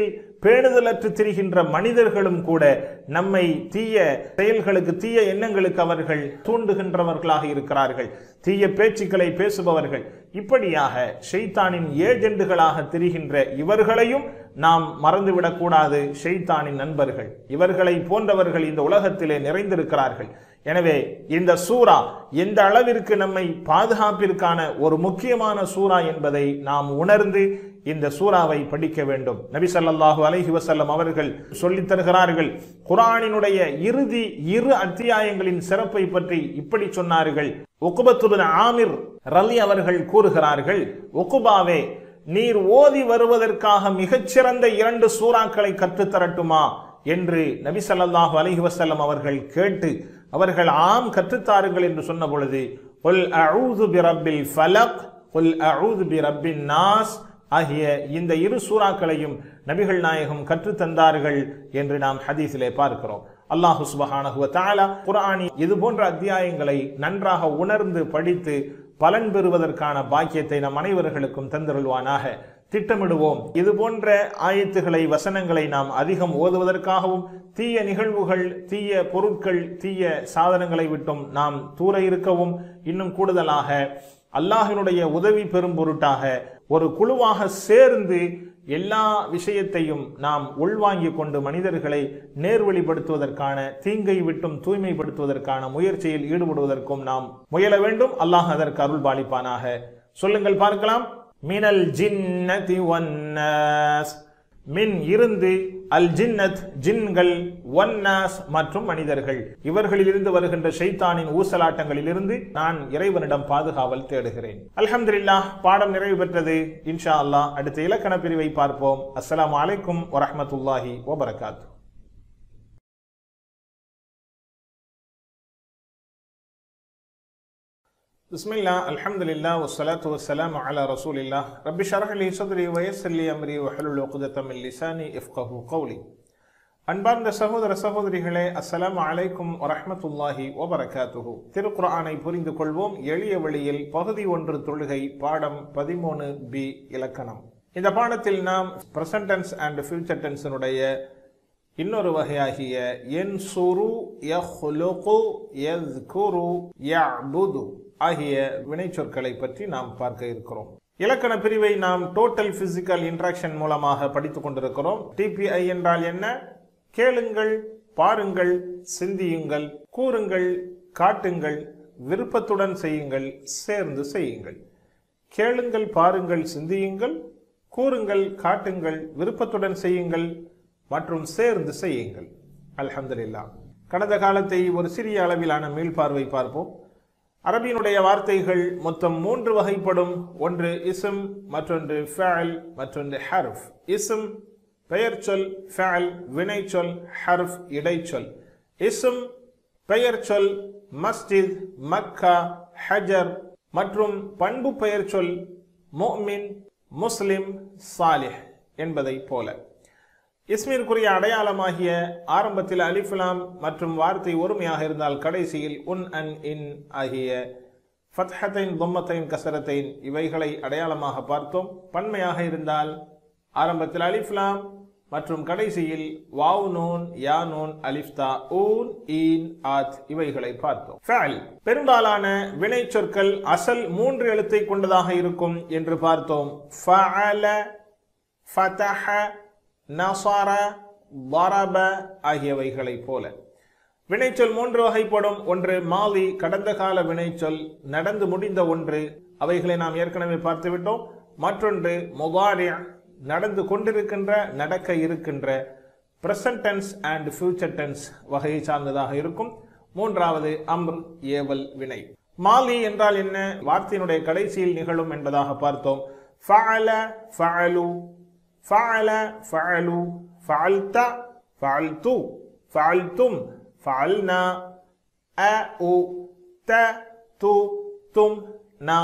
பேணுதலற்று திரிகின்ற மனிதர்களும் கூட நம்மை தீய செயல்களுக்கு தீய எண்ணங்களுக்கு அவர்கள் தூண்டுகின்றவர்களாக இருக்கிறார்கள் தீய பேச்சுக்களை பேசுபவர்கள் இப்படியாக ஷெய்தானின் ஏஜெண்டுகளாக திரிகின்ற இவர்களையும் நாம் மறந்துவிடக்கூடாது ஷெய்தானின் நண்பர்கள் இவர்களை போன்றவர்கள் இந்த உலகத்திலே நிறைந்திருக்கிறார்கள் எனவே இந்த சூரா எந்த அளவிற்கு நம்மை பாதுகாப்பிற்கான ஒரு முக்கியமான சூரா என்பதை நாம் உணர்ந்து இந்த சூறாவை படிக்க வேண்டும் நபி ஸல்லல்லாஹு அலைஹி வஸல்லம் அவர்கள் சொல்லித் தருகிறார்கள் குர்ஆனினுடைய இறுதி இரு அத்தியாயங்களின் சிறப்பை பற்றி இப்படி சொன்னார்கள் உக்குபத்துபின் ஆமிர் ரலி அவர்கள் கூறுகிறார்கள் உக்குபாவே நீர் ஓதி வருவதற்காக மிகச்சிறந்த இரண்டு சூறாக்களை கற்றுத்தரட்டுமா என்று நபி ஸல்லல்லாஹு அலைஹி வஸல்லம் அவர்கள் கேட்டு அவர்கள் ஆம் கற்றுத்தாருங்கள் என்று சொன்ன பொழுது குல் அஊது பிரப்பில் ஃபலக் குல் அஊது பிரப்பின் நாஸ் ஆகிய இந்த இரு சூறாக்களையும் நபிகள் நாயகம் கற்றுத்தந்தார்கள் என்று நாம் ஹதீஸிலே பார்க்கிறோம் அல்லாஹு சுபஹானஹு வ தஆலா குர்ஆனி இது போன்ற அத்தியாயங்களை நன்றாக உணர்ந்து படித்து பலன் பெறுவதற்கான பாக்கியத்தை நம் அனைவர்களுக்கும் தந்தருள்வானாக திட்டமிடுவோம் இது போன்ற ஆயத்துகளை வசனங்களை நாம் அதிகம் ஓதுவதற்காகவும் தீய நிகழ்வுகள் தீய பொருட்கள் தீய சாதனங்களை விட்டும் நாம் தூர இருக்கவும் இன்னும் கூடுதலாக அல்லாஹினுடைய உதவி பெறும் பொருட்டாக ஒரு குழுவாக சேர்ந்து எல்லா விஷயத்தையும் நாம் உள்வாங்கிக் கொண்டு மனிதர்களை நேர்வழிப்படுத்துவதற்கான தீங்கை விட்டும் தூய்மைப்படுத்துவதற்கான முயற்சியில் ஈடுபடுவதற்கும் நாம் முயல வேண்டும் அல்லாஹ் அதற்கு அருள் பாலிப்பானாக சொல்லுங்கள் பார்க்கலாம் மினல் ஜின்னதி வன்னாஸ் மின் இருந்து அல் ஜின்னத் ஜின்கள் ஒன்னாஸ் மற்றும் மனிதர்கள் இவர்களிலிருந்து வருகின்ற ஷைத்தானின் ஊசலாட்டங்களிலிருந்து நான் இறைவனிடம் பாதுகாவல் தேடுகிறேன் அல்ஹம்துலில்லாஹ் பாடம் நிறைவு பெற்றது இன்ஷா அல்லாஹ் அடுத்த இலக்கண பிரிவை பார்ப்போம் அஸ்ஸலாமு அலைக்கும் வரஹ்மத்துல்லாஹி வபரகாத்து بسم الله الحمد لله والصلاة والسلام على رسول الله رب اشرح لي صدري ويسر لي أمري واحلل عقدة من لساني يفقه قولي அன்பார்ந்த சகோதர சகோதரிகளே அஸ்ஸலாமு அலைக்கும் வரஹ்மத்துல்லாஹி வபரகாத்துஹு திருக்குர்ஆனை புரிந்து கொள்வோம் எளிய வழியில் பகுதி ஒன்று தொழுகை பாடம் பதிமூணு பி இலக்கணம் இந்த பாடத்தில் நாம் பிரசன்ட் டென்ஸ் அண்ட் ஃபியூச்சர் டென்ஸினுடைய இன்னொரு வகையாகிய என் சுரு யஹ்லுகு யஸ்குரு யஅபுது ஆகிய வினைச்சொற்களை பற்றி நாம் பார்க்க இருக்கிறோம் இலக்கண பிரிவை நாம் டோட்டல் பிசிக்கல் இன்ட்ராக்ஷன் மூலமாக படித்துக் கொண்டிருக்கிறோம் டிபிஐ என்றால் என்ன கேளுங்கள் பாருங்கள் சிந்தியுங்கள் கூறுங்கள் காட்டுங்கள் விருப்பத்துடன் செய்யுங்கள் சேர்ந்து செய்யுங்கள் கேளுங்கள் பாருங்கள் சிந்தியுங்கள் கூறுங்கள் காட்டுங்கள் விருப்பத்துடன் செய்யுங்கள் மற்றும் சேர்ந்து செய்யுங்கள் அல்ஹம்துலில்லாஹ் கடந்த காலத்தை ஒரு சிறிய அளவிலான மீள்பார்வை பார்ப்போம் அரபியினுடைய வார்த்தைகள் மொத்தம் மூன்று வகைப்படும் ஒன்று இஸ்ம் மற்றொன்று ஃபேல் மற்றொன்று ஹர்ஃப் இஸ்ம் பெயர் சொல் ஃபேல் வினைச்சொல் ஹர்ஃப் இடைச்சொல் இஸ்ம் பெயர் சொல் மஸ்ஜித் மக்கா ஹஜர் மற்றும் பண்பு பெயர் சொல் முஃமின் முஸ்லிம் சாலிஹ் என்பதை போல இஸ்மிற்குரிய அடையாளமாகிய ஆரம்பத்தில் அலிஃப்லாம் மற்றும் வார்த்தை ஒருமையாக இருந்தால் கடைசியில் உன் அன் இன் ஆகிய ஃபத்ஹத்தைன் பொம்மத்தைன் கசரத்தைன் இவைகளை அடையாளமாக பார்த்தோம் பன்மையாக இருந்தால் ஆரம்பத்தில் அலிஃப்லாம் மற்றும் கடைசியில் வாவ் நூன் யா நூன் அலிஃப்தா ஊன் ஈன் ஆத் இவைகளை பார்த்தோம் ஃபஅல் பெரும்பாலான வினை சொற்கள் அசல் மூன்று எழுத்தை கொண்டதாக இருக்கும் என்று பார்த்தோம் ஃபஅல ஃபதஹ நசர வரப ஆகியவைகளைப் போல வினைச்சொல் மூன்று வகைப்படும் ஒன்று மாலி கடந்த கால வினைச்சொல் நடந்து முடிந்த ஒன்று அவைகளை நாம் ஏற்கனவே பார்த்துவிட்டோம் மற்றொன்று முகாரி நடந்து கொண்டிருக்கின்ற நடக்க இருக்கின்ற present tense and future tense வகையை சார்ந்ததாக இருக்கும் மூன்றாவது அம்ர் ஏவல் வினை மாலி என்றால் என்ன வார்த்தையினுடைய கடைசியில் நிகழும் என்பதாக பார்த்தோம் ஃபஅல ஃபஅலு فعل فعلوا فعلت فعلت فعلتم فعلنا أ أو ت து தும் நா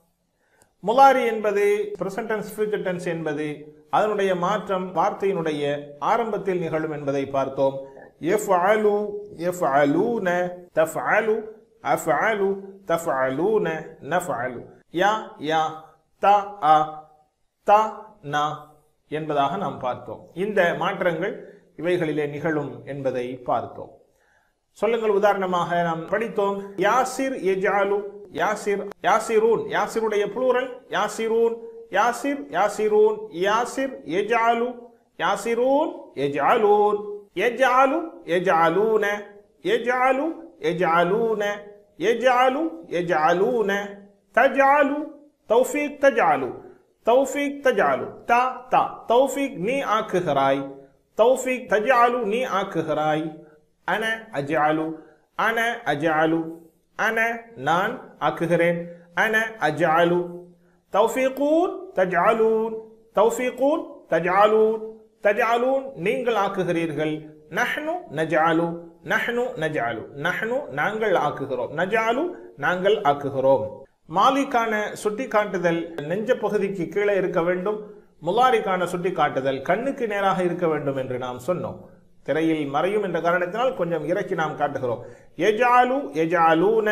முலாரி என்பது பிரசன்ட் டென்ஸ் ஃபியூச்சர் டென்ஸ் என்பது அதனுடைய மாற்றம் வார்த்தையினுடைய ஆரம்பத்தில் நிகழும் என்பதை பார்த்தோம் يفعلوا يفعلون تفعلوا أفعل تفعلون نفعل يا يا تا أ تا نا என்பதாக நாம் பார்த்தோம் இந்த மாற்றங்கள் இவைகளிலே நிகழும் என்பதை பார்த்தோம் சொல்லுங்கள் உதாரணமாக நாம் படித்தோம் யாசிர் எஜாலு யாசிர் யாசிரூன் யாசிருடைய புளூரல் யாசிரூன் யாசிர் யாசிரூன் யாசிர் எஜாலு யாசிரூன் எஜாலூன் எஜாலு எஜாலூன எஜாலு எஜாலூன எஜாலு எஜாலூன தஜாலு தௌஃபீக் தஜாலு தௌஃபீக் தஜாலு தா தா தௌஃபீக் நீ ஆக்குகிறாய் தௌஃபீக் தஜாலு நீ ஆக்குகிறாய் அன அஜாலு அன அஜாலு அன நான் ஆக்குகிறேன் அன அஜாலு தௌஃபீகூன் தஜாலூன் தௌஃபீகூன் தஜாலூன் தஜாலூன் நீங்கள் ஆக்குகிறீர்கள் நஹ்னு நஜாலு நஹ்னு நஜாலு நஹ்னு நாங்கள் ஆக்குகிறோம் நஜாலு நாங்கள் ஆக்குகிறோம் மாலிக்கான சுட்டி காட்டுதல் நெஞ்ச பகுதிக்கு கீழே இருக்க வேண்டும் முலாரிக்கான சுட்டி காட்டுதல் கண்ணுக்கு நேராக இருக்க வேண்டும் என்று நாம் சொன்னோம் திரையில் மறையும் என்ற காரணத்தினால் கொஞ்சம் இறக்கி நாம் காட்டுகிறோம் எஜாலு எஜாலூன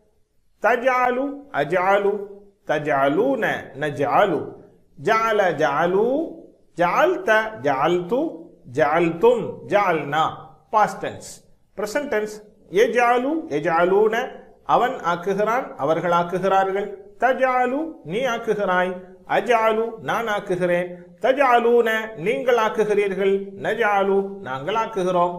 தஜாலு அஜாலு தஜாலூன நஜாலு ஜால ஜாலு ஜால்த ஜால்து ஜால்தும் ஜால்னா பாஸ்ட் டென்ஸ் பிரசன்ட் டென்ஸ் எஜாலு எஜாலூன அவன் ஆக்குகிறான் அவர்கள் ஆக்குகிறார்கள் தஜாலு நீ ஆக்குகிறாய் அஜாலு நான் ஆக்குகிறேன் தஜாலூன நீங்கள் ஆக்குகிறீர்கள் நஜாலு நாங்கள் ஆக்குகிறோம்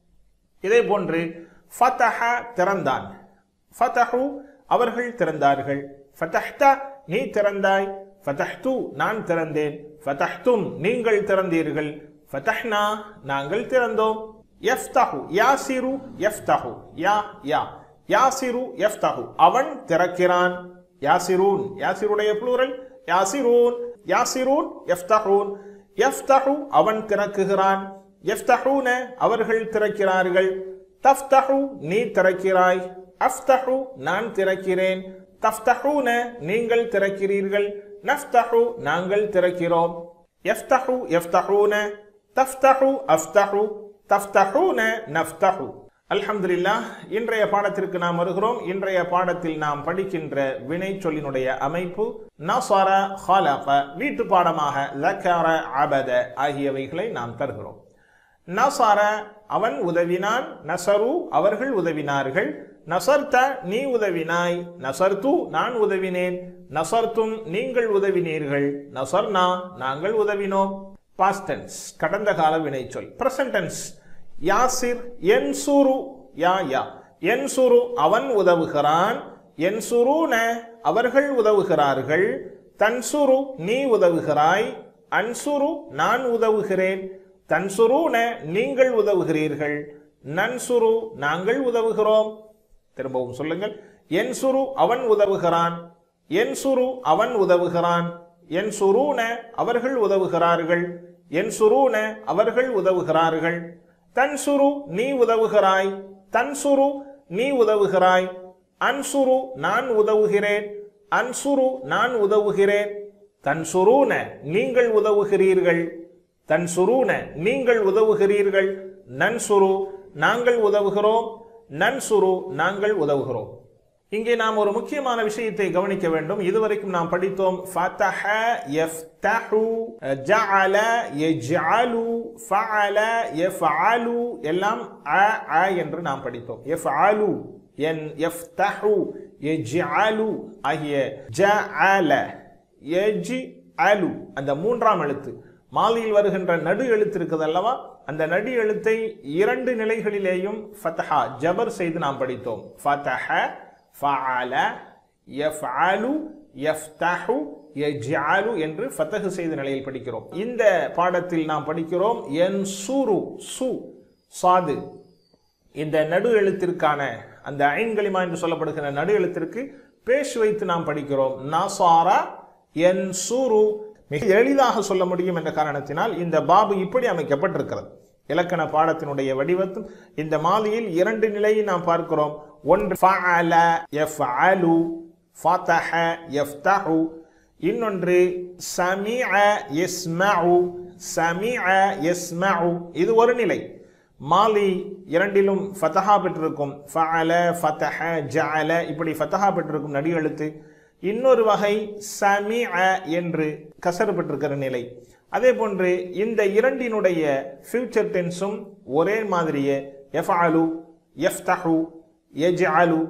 இதே போன்று ஃபதஹ திறந்தான் ஃபதஹு அவர்கள் திறந்தார்கள் ஃபதஹ்த நீ திறந்தாய் ஃபதஹ்து நான் திறந்தேன் ஃபதஹ்தும் நீங்கள் திறந்தீர்கள் ஃபதஹ்னா நாங்கள் திறந்தோம் யஃப்தஹு யாசிரு யஃப்தஹு யா யா யாசிரு யஃப்தஹு அவன் திறக்கிறான் யாசிரூன் யாசிருடைய ப்ளூரல் யாசிரூன் யாசிரூன் யஃப்தஹூன் யஃப்தஹு அவன் திறக்குகிறான் யஃப்தஹூன அவர்கள் திறக்கிறார்கள் தஃப்தஹு நீ திறக்கிறாய் அஃப்தஹு நான் திறக்கிறேன் தஃப்தஹூன நீங்கள் திறக்கிறீர்கள் நஃப்தஹு நாங்கள் திறக்கிறோம் யஃப்தஹு யஃப்தஹூன தஃப்தஹு அஃப்தஹு தஃப்தஹூன நஃப்தஹு அல்ஹம்துலில்லாஹ் இன்றைய பாடத்திற்கு நாம் வருகிறோம் இன்றைய பாடத்தில் நாம் படிக்கின்ற வினை சொல்லினுடைய அமைப்பு நசர ஹலக வீட்டு பாடமாக லக்கர அபத ஆகியவைகளை நாம் தருகிறோம் நசர அவன் உதவினான் நசரு அவர்கள் உதவினார்கள் நசர்த நீ உதவினாய் நசர்து நான் உதவினேன் நசர்த்தும் நீங்கள் உதவினீர்கள் நசர்னா நாங்கள் உதவினோம் பாஸ்டன்ஸ் கடந்த கால வினைச்சொல் பிரசன்டென்ஸ் யாசிர் என்சுரு யா யா என்சுரு அவன் உதவுகிறான் என்சுருன அவர்கள் உதவுகிறார்கள் தன்சுரு நீ உதவுகிறாய் அன்சுரு நான் உதவுகிறேன் தன்சுருன நீங்கள் உதவுகிறீர்கள் நன்சுரு நாங்கள் உதவுகிறோம் திரும்பவும் சொல்லுங்கள் என்சுரு அவன் உதவுகிறான் என்சுரு அவன் உதவுகிறான் என்சுருன அவர்கள் உதவுகிறார்கள் என்சுருன அவர்கள் உதவுகிறார்கள் தன்சுரு நீ உதவுகிறாய் தன்சுரு நீ உதவுகிறாய் அன்சுரு நான் உதவுகிறேன் அன்சுரு நான் உதவுகிறேன் தன்சுருன நீங்கள் உதவுகிறீர்கள் தன்சுருன நீங்கள் உதவுகிறீர்கள் நன்சுரு நாங்கள் உதவுகிறோம் நன்சுரு நாங்கள் உதவுகிறோம் இங்கே நாம் ஒரு முக்கியமான விஷயத்தை கவனிக்க வேண்டும் இதுவரைக்கும் நாம் படித்தோம் ஃபதஹ யஃப்தஹு ஜஅல யஜ்அலு ஃபஅல யஃஅலு எல்லாம் அ அ என்று நாம் படித்தோம் யஃஅலு என் யஃப்தஹு யஜ்அலு ஆகிய ஜஅல யஜ்அலு அந்த மூன்றாம் எழுத்து மாலியில் வருகின்ற நடு எழுத்து இருக்குது அல்லவா அந்த நடு எழுத்தை இரண்டு நிலைகளிலேயும் ஃபதஹா ஜபர் செய்து நாம் படித்தோம் ஃபதஹ ஃபஅல யஃஅலு யஃப்தஹு யஜ்அலு என்று ஃபதஹ் செய்த நிலையில் படிக்கிறோம் இந்த பாடத்தில் நாம் படிக்கிறோம் யன்சுரு சு சாது இந்த நடு எழுத்திற்கான அந்த ஐன்களிமா என்று சொல்லப்படுகிற நடு எழுத்திற்கு பேஷ் வைத்து நாம் படிக்கிறோம் நசாரா யன்சுரு மிக எளிதாக சொல்ல முடியும் என்ற காரணத்தினால் இந்த பாபு இப்படி அமைக்கப்பட்டிருக்கிறது இலக்கண பாடத்தினுடைய வடிவத்தும் இந்த மாதியில் இரண்டு நிலையை நாம் பார்க்கிறோம் ஒன்று ஃபஅல யஃஅலு ஃபதஹ யஃப்தஹு இன்னொன்று சமிஅ யஸ்மஉ சமிஅ யஸ்மஉ இது ஒரு நிலை மாலி இரண்டிலும் ஃபதஹா பெற்றிருக்கும் ஃபஅல ஃபதஹ ஜஅல இப்படி ஃபதஹா பெற்றிருக்கும் நடி எழுத்து இன்னொரு வகை சமிஅ என்று கசர் பெற்றிருக்கிற நிலை அதே போன்று இந்த இரண்டினுடைய ஃபியூச்சர் டென்ஸும் ஒரே மாதிரியே எஃப்அலு எஃப்தஹு எஜ்அலு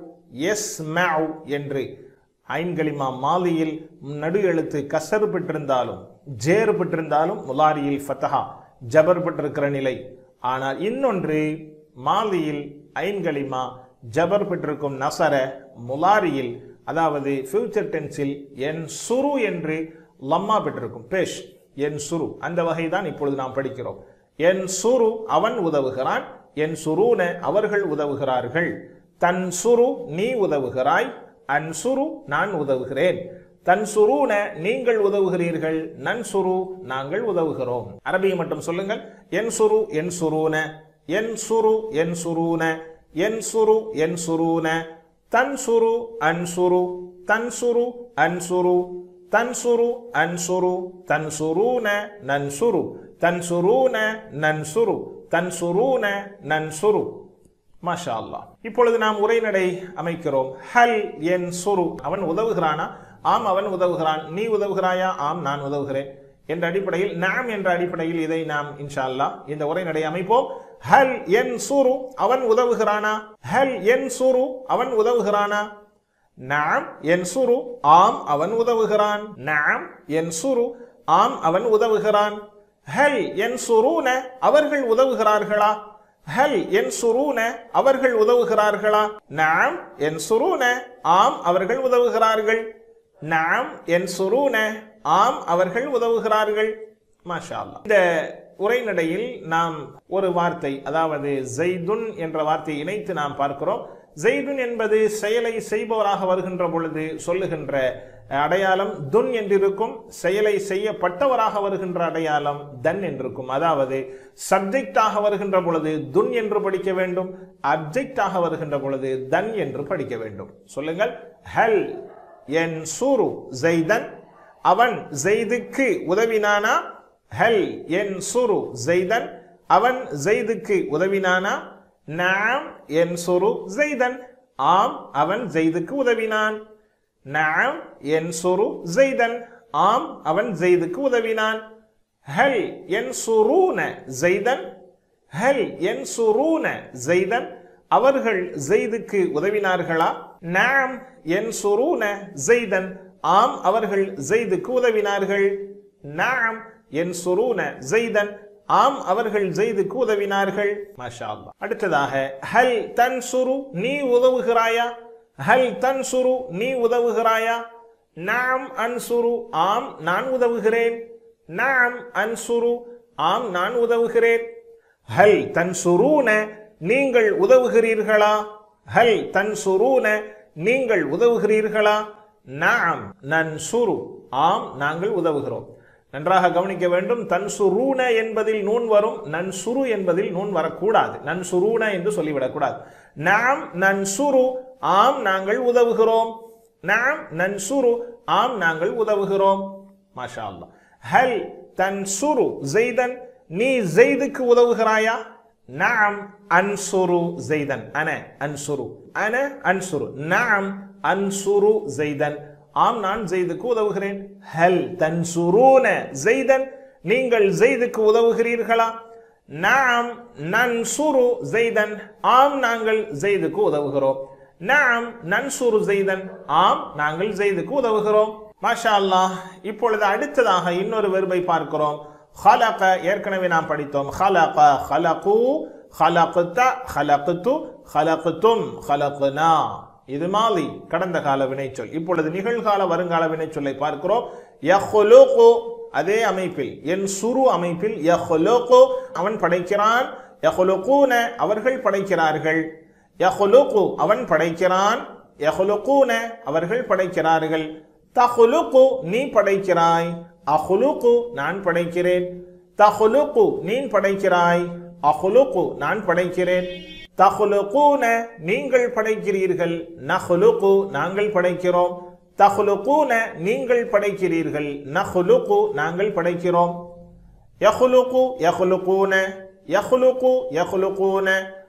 எஸ்மஉ என்று ஐன்களிமா மாலியில் நடு எழுத்து கசரு பெற்றிருந்தாலும் ஜேறு பெற்றிருந்தாலும் முலாரியில் ஃபத்தஹா ஜபர் பெற்றிருக்கிற நிலை ஆனால் இன்னொன்று மாலியில் ஐன்களிமா ஜபர் பெற்றிருக்கும் நசர முலாரியில் அதாவது ஃபியூச்சர் டென்ஸில் என் சுரு என்று லம்மா பெற்றிருக்கும் பேஷ் என் சுரு அந்த வகைதான் இப்பொழுது நாம் படிக்கிறோம் என் சுரு அவன் உதவுகிறான் என் சுருன அவர்கள் உதவுகிறார்கள் தன் சுரு நீ உதவுகிறாய் அன் சுரு நான் உதவுகிறேன் தன் சுருன நீங்கள் உதவுகிறீர்கள் நன் சுரு நாங்கள் உதவுகிறோம் அரபியை மட்டும் சொல்லுங்கள் என் சுரு என் சுருன என் சுரு என் சுருன என் சுரு என் சுருன தன் சுரு அன் சுரு தன் சுரு அன் சுரு தன் சுரு அன் சுரு தன் சுருன நன் சுரு தன் சுருன நன் சுரு தன் சுருன நன் சுரு மாஷா அல்லாஹ் இப்பொழுது நாம் உரைநடை அமைக்கிறோம் ஹல் என் சுரு அவன் உதவுகிறானா ஆம் அவன் உதவுகிறான் நீ உதவுகிறாயா ஆம் நான் உதவுகிறேன் என்ற அடிப்படையில் நாம் என்ற அடிப்படையில் இதை நாம் இன்ஷா அல்லாஹ் இந்த உரைநடை அமைப்போம் ஹல் என் சுரு அவன் உதவுகிறானா ஹல் என் சுரு அவன் உதவுகிறானா நாம் என் சுரு ஆம் அவன் உதவுகிறான் நாம் என் சுரு ஆம் அவன் உதவுகிறான் ஹல் என் சுருன அவர்கள் உதவுகிறார்களா ஹல் என் சுருன அவர்கள் உதவுகிறார்களா நாம் என் சுருன ஆம் அவர்கள் உதவுகிறார்கள் நாம் என் சுருன ஆம் அவர்கள் உதவுகிறார்கள் மாஷா அல்லாஹ். இந்த உரைநடையில் நாம் ஒரு வார்த்தை அதாவது ஜெய்துன் என்ற வார்த்தையை இணைத்து நாம் பார்க்கிறோம் ஜெய்துன் என்பது செயலை செய்பவராக வருகின்ற பொழுது சொல்லுகின்ற அடையாளம் துன் என்றிருக்கும் செயலை செய்யப்பட்டவராக வருகின்ற அடையாளம் தன் என்றிருக்கும் அதாவது சப்ஜெக்டாக வருகின்ற பொழுது துன் என்று படிக்க வேண்டும் அப்ஜெக்டாக வருகின்ற பொழுது தன் என்று படிக்க வேண்டும் சொல்லுங்கள் ஹல் என் சூரு ஜெய்தன் அவன் ஜெய்துக்கு உதவினானா ஹல் என் சுரு ஜெய்தன் அவன் ஜெய்துக்கு உதவினானா நாம் என் சுரு ஜெய்தன் ஆம் அவன் ஜெய்துக்கு உதவினான் நாம் என் சுரு ஜெய்தன் ஆம் அவன் ஜெய்துக்கு உதவினான் ஹல் என் சுரூன ஜெய்தன் ஹல் என் சுரூன ஜெய்தன் அவர்கள் ஜெய்துக்கு உதவினார்களா நாம் என் சுரூன ஜெய்தன் ஆம் அவர்கள் ஜெய்துக்கு உதவினார்கள் நாம் என் சுரூன ஜெய்தன் ஆம் அவர்கள் ஜெய்துக்கு உதவினார்கள் மாஷா அல்லாஹ். அடுத்ததாக ஹல் தன் சுரு நீ உதவுகிறாயா ஹல் தன் சுரு நீ உதவுகிறாயா நாம் அன்சுரு ஆம் நான் உதவுகிறேன் நாம் அன்சுரு ஆம் நான் உதவுகிறேன் ஹல் தன் சுரூன நீங்கள் உதவுகிறீர்களா ஹல் தன் சுரூன நீங்கள் உதவுகிறீர்களா நாம் நன் சுரு ஆம் நாங்கள் உதவுகிறோம் நன்றாக கவனிக்க வேண்டும் தன் சுரூன என்பதில் நூன் வரும் நன் சுரு என்பதில் நூன் வரக்கூடாது நன் சுரூன என்று சொல்லிவிடக்கூடாது நாம் நன் சுரு ஆம் நாங்கள் உதவுகிறோம் நாம் நன் சுரு ஆம் நாங்கள் உதவுகிறோம் மாஷா அல்லாஹ் ஹல் தன் சுரு ஜெய்தன் நீ ஜெய்துக்கு உதவுகிறாயா நாம் அன்சுரு ஜெய்தன் அன அன்சுரு அன அன்சுரு நாம் அன்சுரு ஜெய்தன் ஆம் நான் ஜெய்துக்கு உதவுகிறேன் ஹல் தன்சுரூன ஜெய்தன் நீங்கள் ஜெய்துக்கு உதவுகிறீர்களா நாம் நன்சுரு ஜெய்தன் ஆம் நாங்கள் ஜெய்துக்கு உதவுகிறோம் நாம் நன்சுரு ஜெய்தன் ஆம் நாங்கள் ஜெய்துக்கு உதவுகிறோம் மாஷா அல்லாஹ் இப்பொழுது அடுத்ததாக இன்னொரு வெறுப்பை பார்க்கிறோம் خلق ஏற்கனவே நாம் படித்தோம் خلق خلقوا خلقت خلقت خلقتم خلقنا இது மாலி கடந்த கால வினைச்சொல் இப்பொழுது நிகழ்கால வருங்கால வினைச்சொல்லை பார்க்கிறோம் யஹ்லுகு அதே அமைப்பில் என் சுரு அமைப்பில் யஹ்லுகு அவன் படைக்கிறான் யஹ்லுகூன அவர்கள் படைக்கிறார்கள் யஹ்லுகு அவன் படைக்கிறான் யஹ்லுகூன அவர்கள் படைக்கிறார்கள் தஹ்லுகு நீ படைக்கிறாய் அஹ்லுகு நான் படைக்கிறேன் தஹ்லுகு நீ படைக்கிறாய் அஹ்லுகு நான் படைக்கிறேன் தஹ்லுகூன நீங்கள் படைக்கிறீர்கள் நஹ்லுகு நாங்கள் படைக்கிறோம் தஹ்லுகூன நீங்கள் படைக்கிறீர்கள் நஹ்லுகு நாங்கள் படைக்கிறோம் யஹ்லுகு யஹ்லுகூன யஹ்லுகு யஹ்லுகூன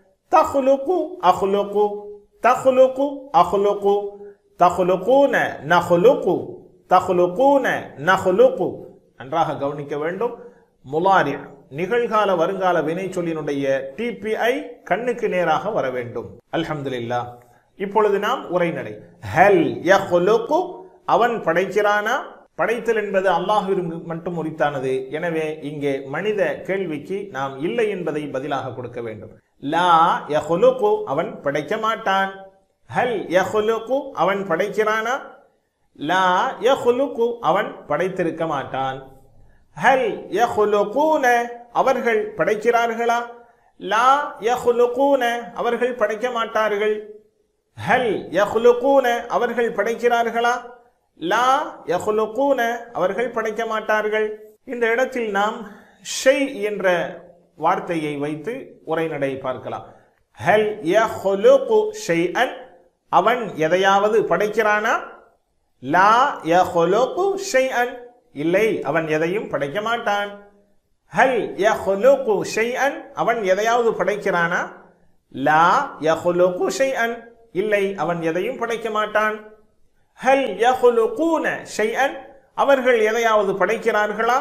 தஹ்லுகு அஹ்லுகு தஹ்லுகு அஹ்லுகு தஹ்லுகூன நஹ்லுகு தஹ்லுகூன நஹ்லுகு நன்றாக கவனிக்க வேண்டும் முலாரி நிகழ்கால வருங்கால வினை சொல்லினுடைய டிபிஐ கண்ணுக்கு நேராக வர வேண்டும் அல்ஹம்துலில்லாஹ் இப்பொழுது நாம் உரைநடை ஹல் யஹ்லுகு அவன் படைக்கிறானா படைத்தல் என்பது அல்லாஹ்விற்கு மட்டும் உரித்தானது எனவே இங்கே மனித கேள்விக்கு நாம் இல்லை என்பதை பதிலாக கொடுக்க வேண்டும் லா யஹ்லுகு அவன் படைக்க மாட்டான் ஹல் யஹ்லுகு அவன் படைக்கிறானா லா யஹ்லுகு அவன் படைத்திருக்க மாட்டான் ஹல் யஹ்லுகூன அவர்கள் படைக்கிறார்களா லா யஹ்லுகூன அவர்கள் படைக்க மாட்டார்கள் ஹல் யஹ்லுகூன அவர்கள் படைக்கிறார்களா லா யஹ்லுகூன அவர்கள் படைக்க மாட்டார்கள் இந்த இடத்தில் நாம் ஷெய் என்ற வார்த்தையை வைத்து உரைநடை பார்க்கலாம் ஹல் யஹ்லுகு ஷைஅன் அவன் எதையாவது படைக்கிறானா லா யஹ்லுகு ஷைஅன் இல்லை அவன் எதையும் படைக்க மாட்டான் ஹல் யஹ்லுகு ஷைஅன் அவன் எதையாவது படைக்கிறானா லா யஹ்லுகு ஷைஅன் இல்லை அவன் எதையும் படைக்க மாட்டான் ஹல் யஹ்லுகூன ஷைஅன் அவர்கள் எதையாவது படைக்கிறார்களா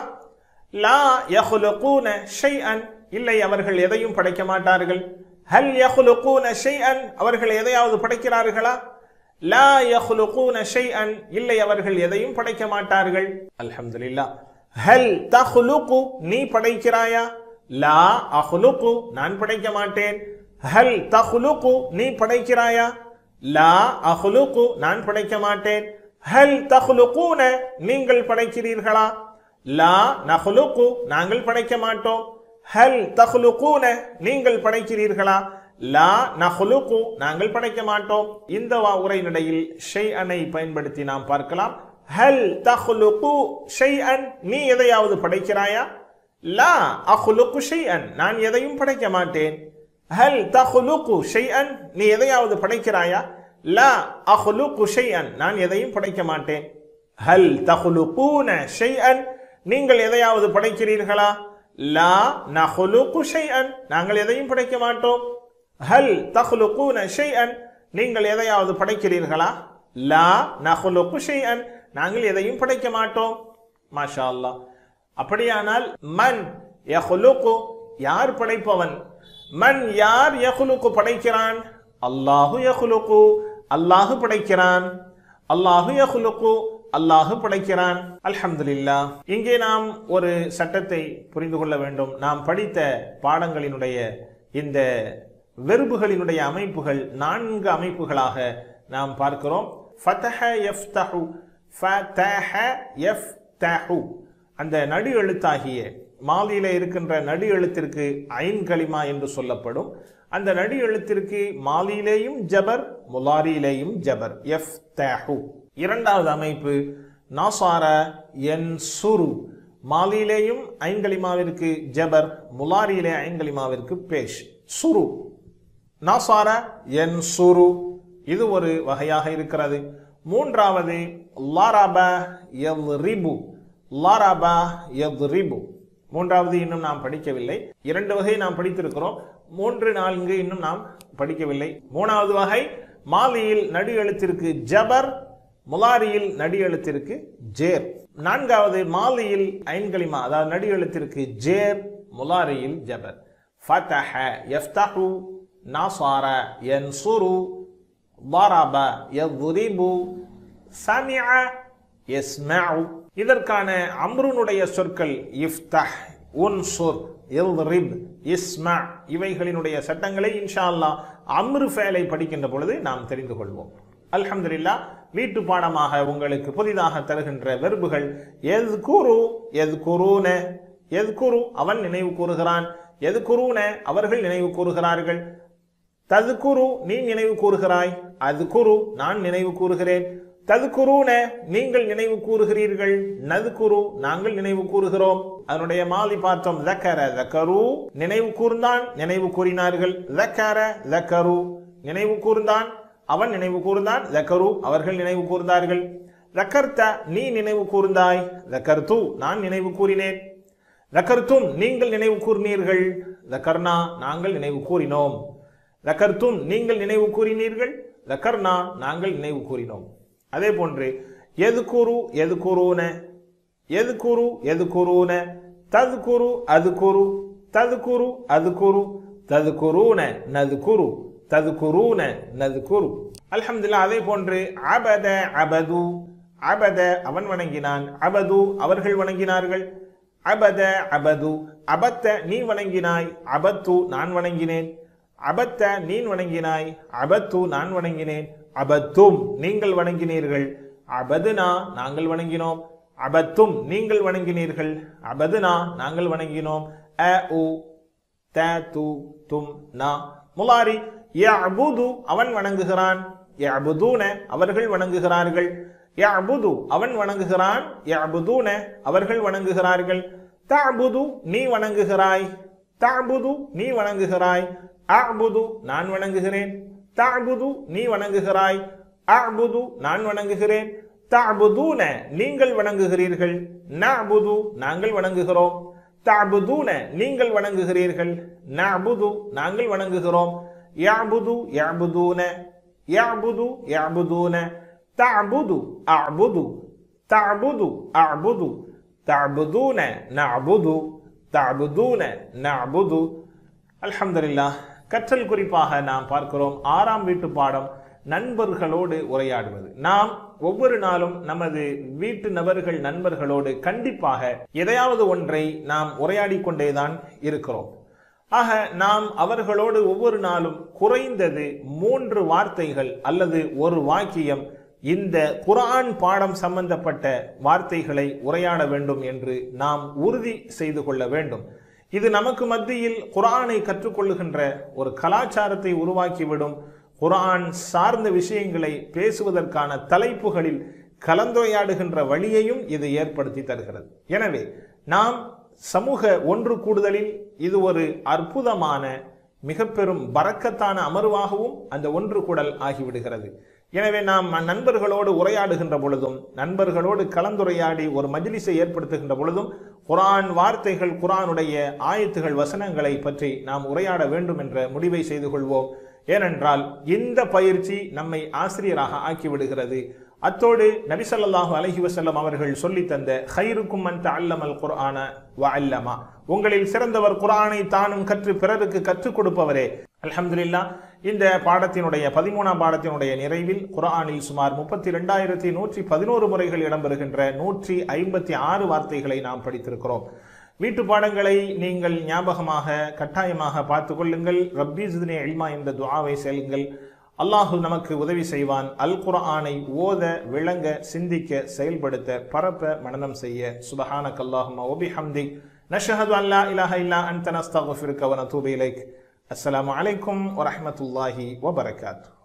லா யஹ்லுகூன ஷைஅன் இல்லை அவர்கள் எதையும் படைக்க மாட்டார்கள் ஹல் யஹ்லுகூன ஷைஅன் அவர்கள் எதையாவது படைக்கிறார்களா லா யஹ்லுகூன ஷைஅன் இல்லை அவர்கள் எதையும் படைக்க மாட்டார்கள் அல்ஹம்துலில்லாஹ் ஹல் தஹ்லுகு நீ படைக்கிறாயா லா அஹ்லுகு நான் படைக்க மாட்டேன் ஹல் தஹ்லுகு நீ படைக்கிறாயா லா அஹ்லுகு நான் படைக்க மாட்டேன் ஹல் தஹ்லுகூன நீங்கள் படைக்கிறீர்களா லா நஹ்லுகு நாங்கள் படைக்க மாட்டோம் ஹல் தஹ்லுகூன நீங்கள் படைக்கிறீர்களா லா நஹ்லுகு நாங்கள் படைக்க மாட்டோம் இந்த வா உரைநடையில் ஷெய் அனை பயன்படுத்தி நாம் பார்க்கலாம் ஹல் தஹ்லுகு ஷைஅன் நீ எதையாவது படைக்கிறாயா லா அஹ்லுகு ஷைஅன் நான் எதையும் படைக்க மாட்டேன் ஹல் தஹ்லுகு ஷைஅன் நீ எதையாவது படைக்கிறாயா லா அஹ்லுகு ஷைஅன் நான் எதையும் படைக்க மாட்டேன் ஹல் தஹ்லுகூன ஷைஅன் நீங்கள் எதையாவது படைக்கிறீர்களா லா நஹ்லுகு ஷைஅன் நாங்கள் எதையும் படைக்க மாட்டோம் ஹல் தஹ்லுகூன ஷைஅன் நீங்கள் எதையாவது படைக்கிறீர்களா லா நஹ்லுகு ஷைஅன் நாங்கள் எதையும் படைக்க மாட்டோம் மாஷா அல்லாஹ் அப்படியானால் மன் யஹ்லுகு யார் படைப்பவன் மன் யார் யஹ்லுகு படைக்கிறான் அல்லாஹு யஹ்லுகு அல்லாஹு படைக்கிறான் அல்லாஹு யஹ்லுகு அல்லாஹு படைக்கிறான் அல்ஹம்துலில்லாஹ் இங்கே நாம் ஒரு சட்டத்தை புரிந்து கொள்ள வேண்டும் நாம் படித்த பாடங்களினுடைய இந்த வெறுப்புகளினுடைய அமைப்புகள் நான்கு அமைப்புகளாக நாம் பார்க்கிறோம் ஃபதஹ யஃப்தஹு ஃபதஹ யஃப்தஹு அந்த நடு எழுத்தாகிய மாலியில இருக்கின்ற நடு எழுத்திற்கு ஐன் கலிமா என்று சொல்லப்படும் அந்த நடு எழுத்திற்கு மாலியிலேயும் ஜபர் முலாரியிலேயும் ஜபர் எஃப் இரண்டாவது அமைப்பு நாசார என் சுரு மாலியிலேயும் ஐங்கலிமாவிற்கு ஜபர் முலாரியிலே ஐங்கலிமாவிற்கு பேஷ் சுரு நாசார என் சுரு இது ஒரு வகையாக இருக்கிறது மூன்றாவது லாரப எல் ரிபு லாரபா எத் ரிபு மூன்றாவது இன்னும் நாம் படிக்கவில்லை இரண்டு வகை நாம் படித்திருக்கிறோம் மூன்று நான்கு இன்னும் நாம் படிக்கவில்லை மூணாவது வகை மாலியில் நடு எழுத்திற்கு ஜபர் முலாரியில் நடு எழுத்திற்கு ஜேர் நான்காவது மாலியில் ஐன்களிமா அதாவது நடு எழுத்திற்கு ஜேர் முலாரியில் ஜபர் ஃபதஹ யஃப்தஹு நாசார யன்சுரு ضرب يضرب سمع يسمع இதற்கான அம்ருனுடைய சொற்கள் இஃப்தஹ் உன்சுர் இல்ரிப் இஸ்மா இவைகளினுடைய சட்டங்களை இன்ஷா அல்லாஹ் அம்ரு ஃபேலை படிக்கின்ற பொழுது நாம் தெரிந்து கொள்வோம் அல்ஹம்துலில்லாஹ் வீட்டு பாடமாக உங்களுக்கு புதிதாக தருகின்ற வெறுப்புகள் எது குரு எது குருன எது குரு அவன் நினைவு கூறுகிறான் எது குருன அவர்கள் நினைவு கூறுகிறார்கள் ததுகுரு நீ நினைவு கூறுகிறாய் அது குரு நான் நினைவு கூறுகிறேன் ததுகுருன நீங்கள் நினைவு கூறுகிறீர்கள் நதுகுரு நாங்கள் நினைவு கூறுகிறோம் அதனுடைய மாலி பார்த்தோம் தக்கர தக்கரு நினைவு கூர்ந்தான் நினைவு கூறினார்கள் தக்கர தக்கரு நினைவு கூர்ந்தான் அவன் நினைவு கூர்ந்தான் தக்கரு அவர்கள் நினைவு கூர்ந்தார்கள் தக்கர்த்த நீ நினைவு கூர்ந்தாய் தக்கர்த்து நான் நினைவு கூறினேன் தக்கர்த்தும் நீங்கள் நினைவு கூறினீர்கள் தக்கர்னா நாங்கள் நினைவு கூறினோம் தக்கர்த்தும் நீங்கள் நினைவு கூறினீர்கள் தக்கர்னா நாங்கள் நினைவு கூறினோம் அதே போன்று எது கூறு எது கூறுன எதுகுரு எதுகுரூன ததுகுரு அதுகுரு ததுகுரு அதுகுரு ததுகுரூன நதுகுரு ததுகுரூன நதுகுரு அல்ஹம்துலில்லாஹ் அதே போன்று அபத அபது அபத அவன் வணங்கினான் அபது அவர்கள் வணங்கினார்கள் அபத அபது அபத்த நீ வணங்கினாய் அபத்து நான் வணங்கினேன் அபத்த நீ வணங்கினாய் அபத்து நான் வணங்கினேன் அபத்தும் நீங்கள் வணங்கினீர்கள் அபதுனா நாங்கள் வணங்கினோம் அபத்தும் நீங்கள் வணங்கினீர்கள் அபதுனா நாங்கள் வணங்கினோம் அ உ த து தும் நா முலாரி யஅபுது அவன் வணங்குகிறான் யஅபுதூன அவர்கள் வணங்குகிறார்கள் யஅபுது அவன் வணங்குகிறான் யஅபுதூன அவர்கள் வணங்குகிறார்கள் தஅபுது நீ வணங்குகிறாய் தஅபுது நீ வணங்குகிறாய் அஅபுது நான் வணங்குகிறேன் தஅபுது நீ வணங்குகிறாய் அஅபுது நான் வணங்குகிறேன் தஅபுதூன நீங்கள் வணங்குகிறீர்கள் நஅபுது நாங்கள் வணங்குகிறோம் தஅபுதூன நீங்கள் வணங்குகிறீர்கள் நஅபுது நாங்கள் வணங்குகிறோம் யஅபுது யஅபுதூன யஅபுது யஅபுதூன தஅபுது அஅபுது தஅபுது அஅபுது தஅபுதூன நஅபுது தஅபுதூன நஅபுது அல்ஹம்துலில்லாஹ் கற்றல் குறிப்பாக நாம் பார்க்கிறோம் ஆறாம் வீட்டு பாடம் நண்பர்களோடு உரையாடுவது நாம் ஒவ்வொரு நாளும் நமது வீட்டு நபர்கள் நண்பர்களோடு கண்டிப்பாக எதையாவது ஒன்றை நாம் உரையாடி கொண்டேதான் இருக்கிறோம் ஆக நாம் அவர்களோடு ஒவ்வொரு நாளும் குறைந்தது மூன்று வார்த்தைகள் அல்லது ஒரு வாக்கியம் இந்த குர்ஆன் பாடம் சம்பந்தப்பட்ட வார்த்தைகளை உரையாட வேண்டும் என்று நாம் உறுதி செய்து கொள்ள வேண்டும் இது நமக்கு மத்தியில் குர்ஆனை கற்றுக்கொள்ளுகின்ற ஒரு கலாச்சாரத்தை உருவாக்கிவிடும் குர்ஆன் சார்ந்த விஷயங்களை பேசுவதற்கான தலைப்புகளில் கலந்துரையாடுகின்ற வழியையும் இது ஏற்படுத்தி தருகிறது எனவே நாம் சமூக ஒன்று கூடுதலில் இது ஒரு அற்புதமான மிக பெரும் பறக்கத்தான அமர்வாகவும் அந்த ஒன்று கூடல் ஆகிவிடுகிறது எனவே நாம் நண்பர்களோடு உரையாடுகின்ற பொழுதும் நண்பர்களோடு கலந்துரையாடி ஒரு மஜ்லிஸை ஏற்படுத்துகின்ற பொழுதும் குரான் வார்த்தைகள் குரானுடைய ஆயத்துகள் வசனங்களை பற்றி நாம் உரையாட வேண்டும் என்ற முடிவை செய்து கொள்வோம் ஏனென்றால் இந்த பயிற்சி நம்மை ஆசிரியராக ஆக்கிவிடுகிறது அத்தோடு நபிசல்லாஹு அலஹி வசல்லம் அவர்கள் சொல்லி தந்த ஹைருக்கும் மன் அல்லமல் குர்ஆன வ அல்லமா உங்களில் சிறந்தவர் குர்ஆனை தானும் கற்று பிறருக்கு கற்றுக் கொடுப்பவரே அல்ஹம்துலில்லா இந்த பாடத்தினுடைய பதிமூணாம் பாடத்தினுடைய நிறைவில் குர்ஆனில் சுமார் முப்பத்தி ரெண்டாயிரத்தி நூற்றி பதினோரு முறைகள் இடம்பெறுகின்ற நூற்றி ஐம்பத்தி ஆறு வார்த்தைகளை நாம் படித்திருக்கிறோம் வீட்டு பாடங்களை நீங்கள் ஞாபகமாக கட்டாயமாக பார்த்து கொள்ளுங்கள் ரப்பி ஜித்னி இல்மா என்ற துஆவை செல்லுங்கள் அல்லாஹு நமக்கு உதவி செய்வான் அல் குர்ஆனை ஓத விளங்க சிந்திக்க செயல்படுத்த பரப்ப மனனம் செய்ய சுபஹானக் அல்லாஹும்ம வபி ஹம்தி நஷஹது அல்லா இலாஹ இல்லா அன்த நஸ்தகுஃபிருக்க வ நதூபு இலைக் அஸ்ஸலாமு அலைக்கும் வரஹ்மத்துல்லாஹி வபரகாத்துஹு